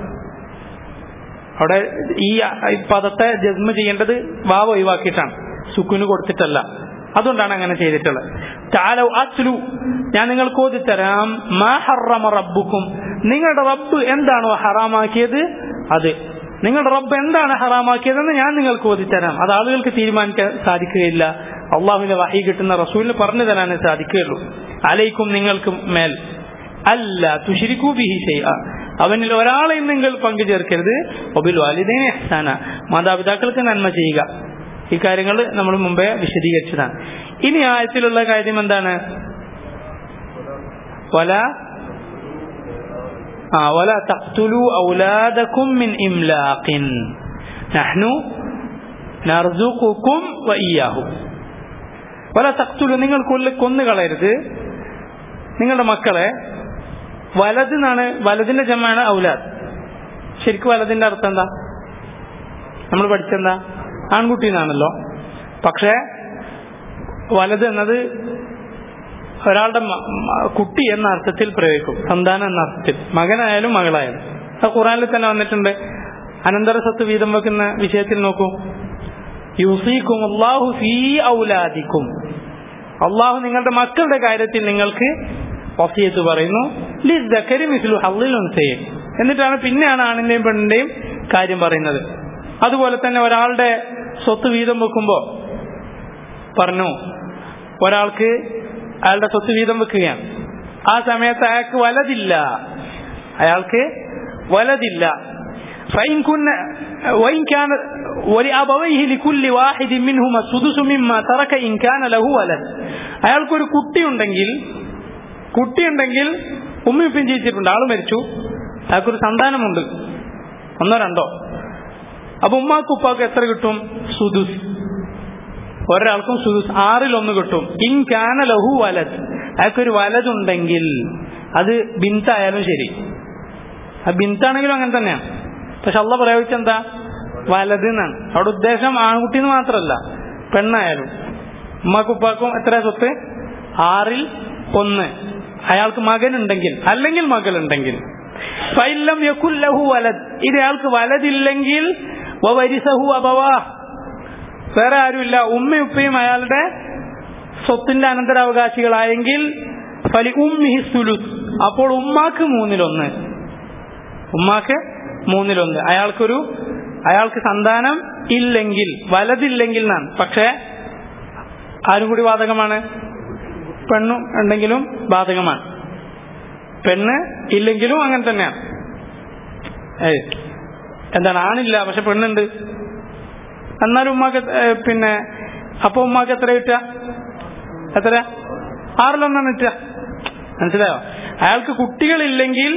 അവിടെ ഈ പദത്തെ ജസ്മ ചെയ്യേണ്ടത് വാവ് ഒഴിവാക്കിയിട്ടാണ് സുക്കുന് കൊടുത്തിട്ടല്ല അതുകൊണ്ടാണ് അങ്ങനെ ചെയ്തിട്ടുള്ളത് താലൗ അത്ലു ഞാൻ നിങ്ങൾക്ക് ഓതിത്തരാം മാ ഹറമ റബ്ബുക്കും നിങ്ങളുടെ റബ്ബ് എന്താണോ ഹറാമാക്കിയത് അത് നിങ്ങളുടെ റബ്ബ് എന്താണ് ഹറാമാക്കിയതെന്ന് ഞാൻ നിങ്ങൾക്ക് ഓതിത്തരാം അത് ആളുകൾക്ക് തീരുമാനിക്കാൻ സാധിക്കുകയില്ല അള്ളാഹുവിന്റെ വഹി കിട്ടുന്ന റസൂലിന് പറഞ്ഞു തരാനേ സാധിക്കുകയുള്ളൂ അലൈക്കും നിങ്ങൾക്ക് മേൽ അല്ല തുഷിരിക്കൂ ബിഹി ചെയ്യ അവനിൽ ഒരാളെയും നിങ്ങൾ പങ്കു ചേർക്കരുത് ഒബിൽ വാലിദൈനെ ഹസാന മാതാപിതാക്കൾക്ക് നന്മ ചെയ്യുക ഈ കാര്യങ്ങൾ നമ്മൾ മുമ്പേ വിശദീകരിച്ചതാണ് ഇനി ആയത്തിലുള്ള കാര്യം എന്താണ് വല ആ വല തഖ്തുലു ഔലാദക്കും മിൻ ഇംലാഖിൻ നഹ്നു നർസുഖുക്കും വഇയ്യാഹും വല തഖ്തുലു നിങ്ങൾ കൊല്ല കൊന്നു കളയരുത് നിങ്ങളുടെ മക്കളെ വലത് എന്നാണ് വലതിന്റെ ജമ്മാണ് ഔലാദ് ശരിക്കും വലതിന്റെ അർത്ഥം എന്താ നമ്മൾ പഠിച്ചെന്താ ആൺകുട്ടി എന്നാണല്ലോ പക്ഷേ വലത് എന്നത് ഒരാളുടെ കുട്ടി എന്ന അർത്ഥത്തിൽ പ്രയോഗിക്കും സന്താനം എന്ന അർത്ഥത്തിൽ മകനായാലും മകളായാലും അത് ഖുറാനിൽ തന്നെ വന്നിട്ടുണ്ട് അനന്തര സ്വത്ത് വീതം വെക്കുന്ന വിഷയത്തിൽ നോക്കൂ യുസീക്കും അള്ളാഹു ഫീ ഔലാദിക്കും അള്ളാഹു നിങ്ങളുടെ മക്കളുടെ കാര്യത്തിൽ നിങ്ങൾക്ക് വസിയത്ത് പറയുന്നു ലിസ്ദക്കരി മിസ്ലു ഹള്ളിൽ ചെയ്യും എന്നിട്ടാണ് പിന്നെയാണ് ആണിന്റെയും പെണ്ണിന്റെയും കാര്യം പറയുന്നത് അതുപോലെ തന്നെ ഒരാളുടെ സ്വത്ത് വീതം വെക്കുമ്പോൾ പറഞ്ഞു ഒരാൾക്ക് അയാളുടെ സ്വത്ത് വീതം വെക്കുകയാണ് ആ സമയത്ത് അയാൾക്ക് വലതില്ല അയാൾക്ക് വലതില്ല فإن كنا وإن كان ولأبويه لكل واحد منهما السدس مما ترك إن كان له ولد അയാൾക്കൊരു കുട്ടിയുണ്ടെങ്കിൽ കുട്ടിയുണ്ടെങ്കിൽ ഉമ്മയും ജീവിച്ചിട്ടുണ്ട് ആള് മരിച്ചു അയാൾക്കൊരു സന്താനമുണ്ട് ഒന്നോ രണ്ടോ അപ്പൊ ഉമ്മാക്കും ഉപ്പാക്കും എത്ര കിട്ടും സുദുസ് ഒരാൾക്കും സുദുസ് ആറിൽ ഒന്ന് കിട്ടും ഇൻ കാന ലഹു വലത് അയാൾക്കൊരു വലതുണ്ടെങ്കിൽ അത് ബിന്തായാലും ശരി ആ ബിന്താണെങ്കിലും അങ്ങനെ തന്നെയാണ് പക്ഷെ അള്ള പ്രയോഗിച്ചെന്താ വലത് എന്നാണ് അവിടെ ഉദ്ദേശം ആൺകുട്ടിന്ന് മാത്രമല്ല പെണ്ണായാലും ഉമ്മാക്കും ഉപ്പാക്കും എത്ര സ്വത്ത് ആറിൽ ഒന്ന് അയാൾക്ക് മകനുണ്ടെങ്കിൽ അല്ലെങ്കിൽ മകളുണ്ടെങ്കിൽ ഫൈലം യക്കുല്ലഹു വലത് ഇത് അയാൾക്ക് വലതില്ലെങ്കിൽ വരിസഹു അബവാ വേറെ ആരുമില്ല ഉമ്മയും ഉപ്പയും അയാളുടെ സ്വത്തിന്റെ അനന്തരാവകാശികളായെങ്കിൽ ഫലി ഉമ്മിഹി സുലുസ് അപ്പോൾ ഉമ്മാക്ക് മൂന്നിലൊന്ന് ഉമ്മാക്ക് മൂന്നിലൊന്ന് അയാൾക്കൊരു അയാൾക്ക് സന്താനം ഇല്ലെങ്കിൽ വലതില്ലെങ്കിൽ എന്നാണ് പക്ഷേ ആരും കൂടി ബാധകമാണ് പെണ്ണും ഉണ്ടെങ്കിലും ബാധകമാണ് പെണ്ണ് ഇല്ലെങ്കിലും അങ്ങനെ തന്നെയാണ് ഏയ് എന്താണ് ആണില്ല പക്ഷെ പെണ്ണുണ്ട് എന്നാലും ഉമ്മാക്ക് ഏ, പിന്നെ അപ്പൊ ഉമ്മാക്ക് എത്ര കിട്ടുക എത്ര ആറിലൊന്നാണ് കിട്ടുക മനസ്സിലായോ അയാൾക്ക് കുട്ടികളില്ലെങ്കിൽ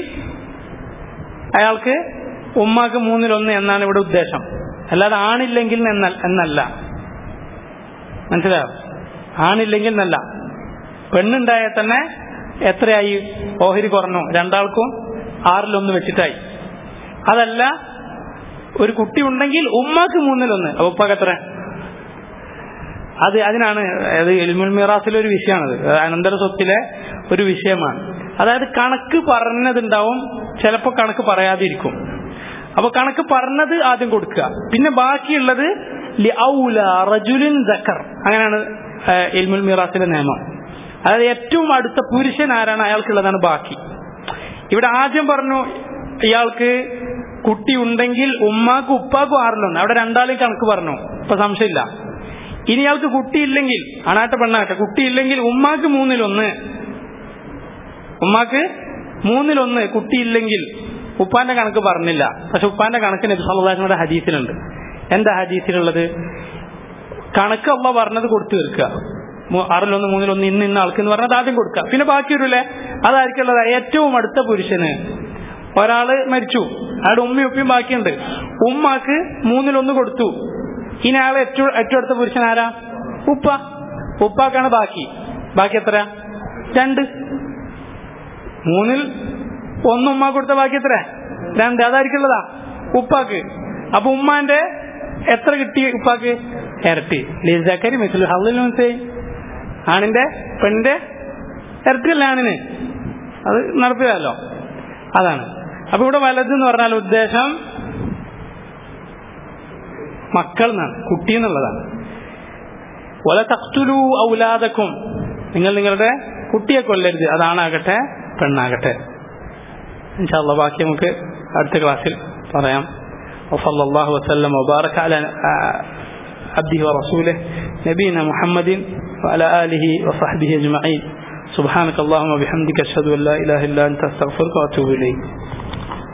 അയാൾക്ക് ഉമ്മാക്ക് മൂന്നിലൊന്ന് എന്നാണ് ഇവിടെ ഉദ്ദേശം അല്ലാതെ ആണില്ലെങ്കിൽ എന്ന എന്നല്ല മനസ്സിലായോ ആണില്ലെങ്കിൽ എന്നല്ല പെണ്ണുണ്ടായാൽ തന്നെ എത്രയായി ഓഹരി കുറഞ്ഞു രണ്ടാൾക്കും ആറിലൊന്ന് വെച്ചിട്ടായി അതല്ല ഒരു കുട്ടി ഉണ്ടെങ്കിൽ ഉമ്മാക്ക് മൂന്നിലൊന്ന് അപ്പൊ ഉപ്പാക്ക് എത്ര അത് അതിനാണ് അത് എൽമുൽ മിറാസിലെ ഒരു വിഷയമാണത് അനന്തര സ്വത്തിലെ ഒരു വിഷയമാണ് അതായത് കണക്ക് പറഞ്ഞതുണ്ടാവും ചിലപ്പോൾ കണക്ക് പറയാതിരിക്കും അപ്പൊ കണക്ക് പറഞ്ഞത് ആദ്യം കൊടുക്കുക പിന്നെ ബാക്കിയുള്ളത് ലിഔല റജുലിൻ ദക്കർ അങ്ങനെയാണ് എൽമുൽ മിറാസിലെ നിയമം അതായത് ഏറ്റവും അടുത്ത പുരുഷൻ ആരാണ് അയാൾക്കുള്ളതാണ് ബാക്കി ഇവിടെ ആദ്യം പറഞ്ഞു ഇയാൾക്ക് കുട്ടി ഉണ്ടെങ്കിൽ ഉമ്മാക്കും ഉപ്പാക്കും ആറിലൊന്ന് അവിടെ രണ്ടാളും കണക്ക് പറഞ്ഞു ഇപ്പൊ സംശയമില്ല ഇനി ഇയാൾക്ക് കുട്ടിയില്ലെങ്കിൽ ആണാട്ടെ പെണ്ണാട്ടെ കുട്ടിയില്ലെങ്കിൽ ഉമ്മാക്ക് മൂന്നിലൊന്ന് ഉമ്മാക്ക് മൂന്നിലൊന്ന് കുട്ടിയില്ലെങ്കിൽ ഉപ്പാന്റെ കണക്ക് പറഞ്ഞില്ല പക്ഷെ ഉപ്പാന്റെ കണക്ക് നബി സല്ലല്ലാഹുവിന്റെ ഹദീസിലുണ്ട് എന്താ ഹദീസിലുള്ളത് കണക്ക് അമ്മ പറഞ്ഞത് കൊടുത്തു തീർക്കുക മൂ- ആറിലൊന്ന് മൂന്നിലൊന്ന് ഇന്ന് ഇന്ന ആൾക്ക് എന്ന് പറഞ്ഞത് ആദ്യം കൊടുക്കുക പിന്നെ ബാക്കി വരൂലേ അതായിരിക്കുള്ളത് ഏറ്റവും അടുത്ത പുരുഷന് ഒരാള് മരിച്ചു അയാളുടെ ഉമ്മയും ഉപ്പയും ബാക്കിയുണ്ട് ഉമ്മാക്ക് മൂന്നിലൊന്ന് കൊടുത്തു ഇനി അയാൾ ഏറ്റവും ഏറ്റവും അടുത്ത പുരുഷൻ ആരാ ഉപ്പ ഉപ്പാക്കാണ് ബാക്കി ബാക്കി എത്ര രണ്ട് മൂന്നിൽ ഒന്ന് ഉമ്മ കൊടുത്ത ബാക്കി എത്ര രണ്ട് അതായിരിക്കുള്ളതാ ഉപ്പാക്ക് അപ്പൊ ഉമ്മാന്റെ എത്ര കിട്ടി ഉപ്പാക്ക് ഇരട്ടി ലിസക്കരി മിസ്ലു ഹള്ളിൽ മനസ്സിലായി ആണിന്റെ പെണ്ണിന്റെ ഇരട്ടിയല്ല ആണിന് അത് നടപ്പില്ലല്ലോ അതാണ് അപ്പൊ ഇവിടെ വലത് എന്ന് പറഞ്ഞാൽ ഉദ്ദേശം മക്കൾ എന്നാണ് കുട്ടി എന്നുള്ളതാണ് വല തക്തുലു ഔലാദക്കും നിങ്ങൾ നിങ്ങളുടെ കുട്ടിയെ കൊല്ലരുത് അതാണാകട്ടെ പെണ്ണാകട്ടെ ഇൻഷാല്ല ബാക്കി നമുക്ക് അടുത്ത ക്ലാസ്സിൽ പറയാം وصلى الله وسلم وبارك على عبده ورسوله نبينا محمد وعلى آله وصحبه أجمعين سبحانك اللهم وبحمدك أشهد أن لا إله إلا أنت أستغفرك وأتوب إليك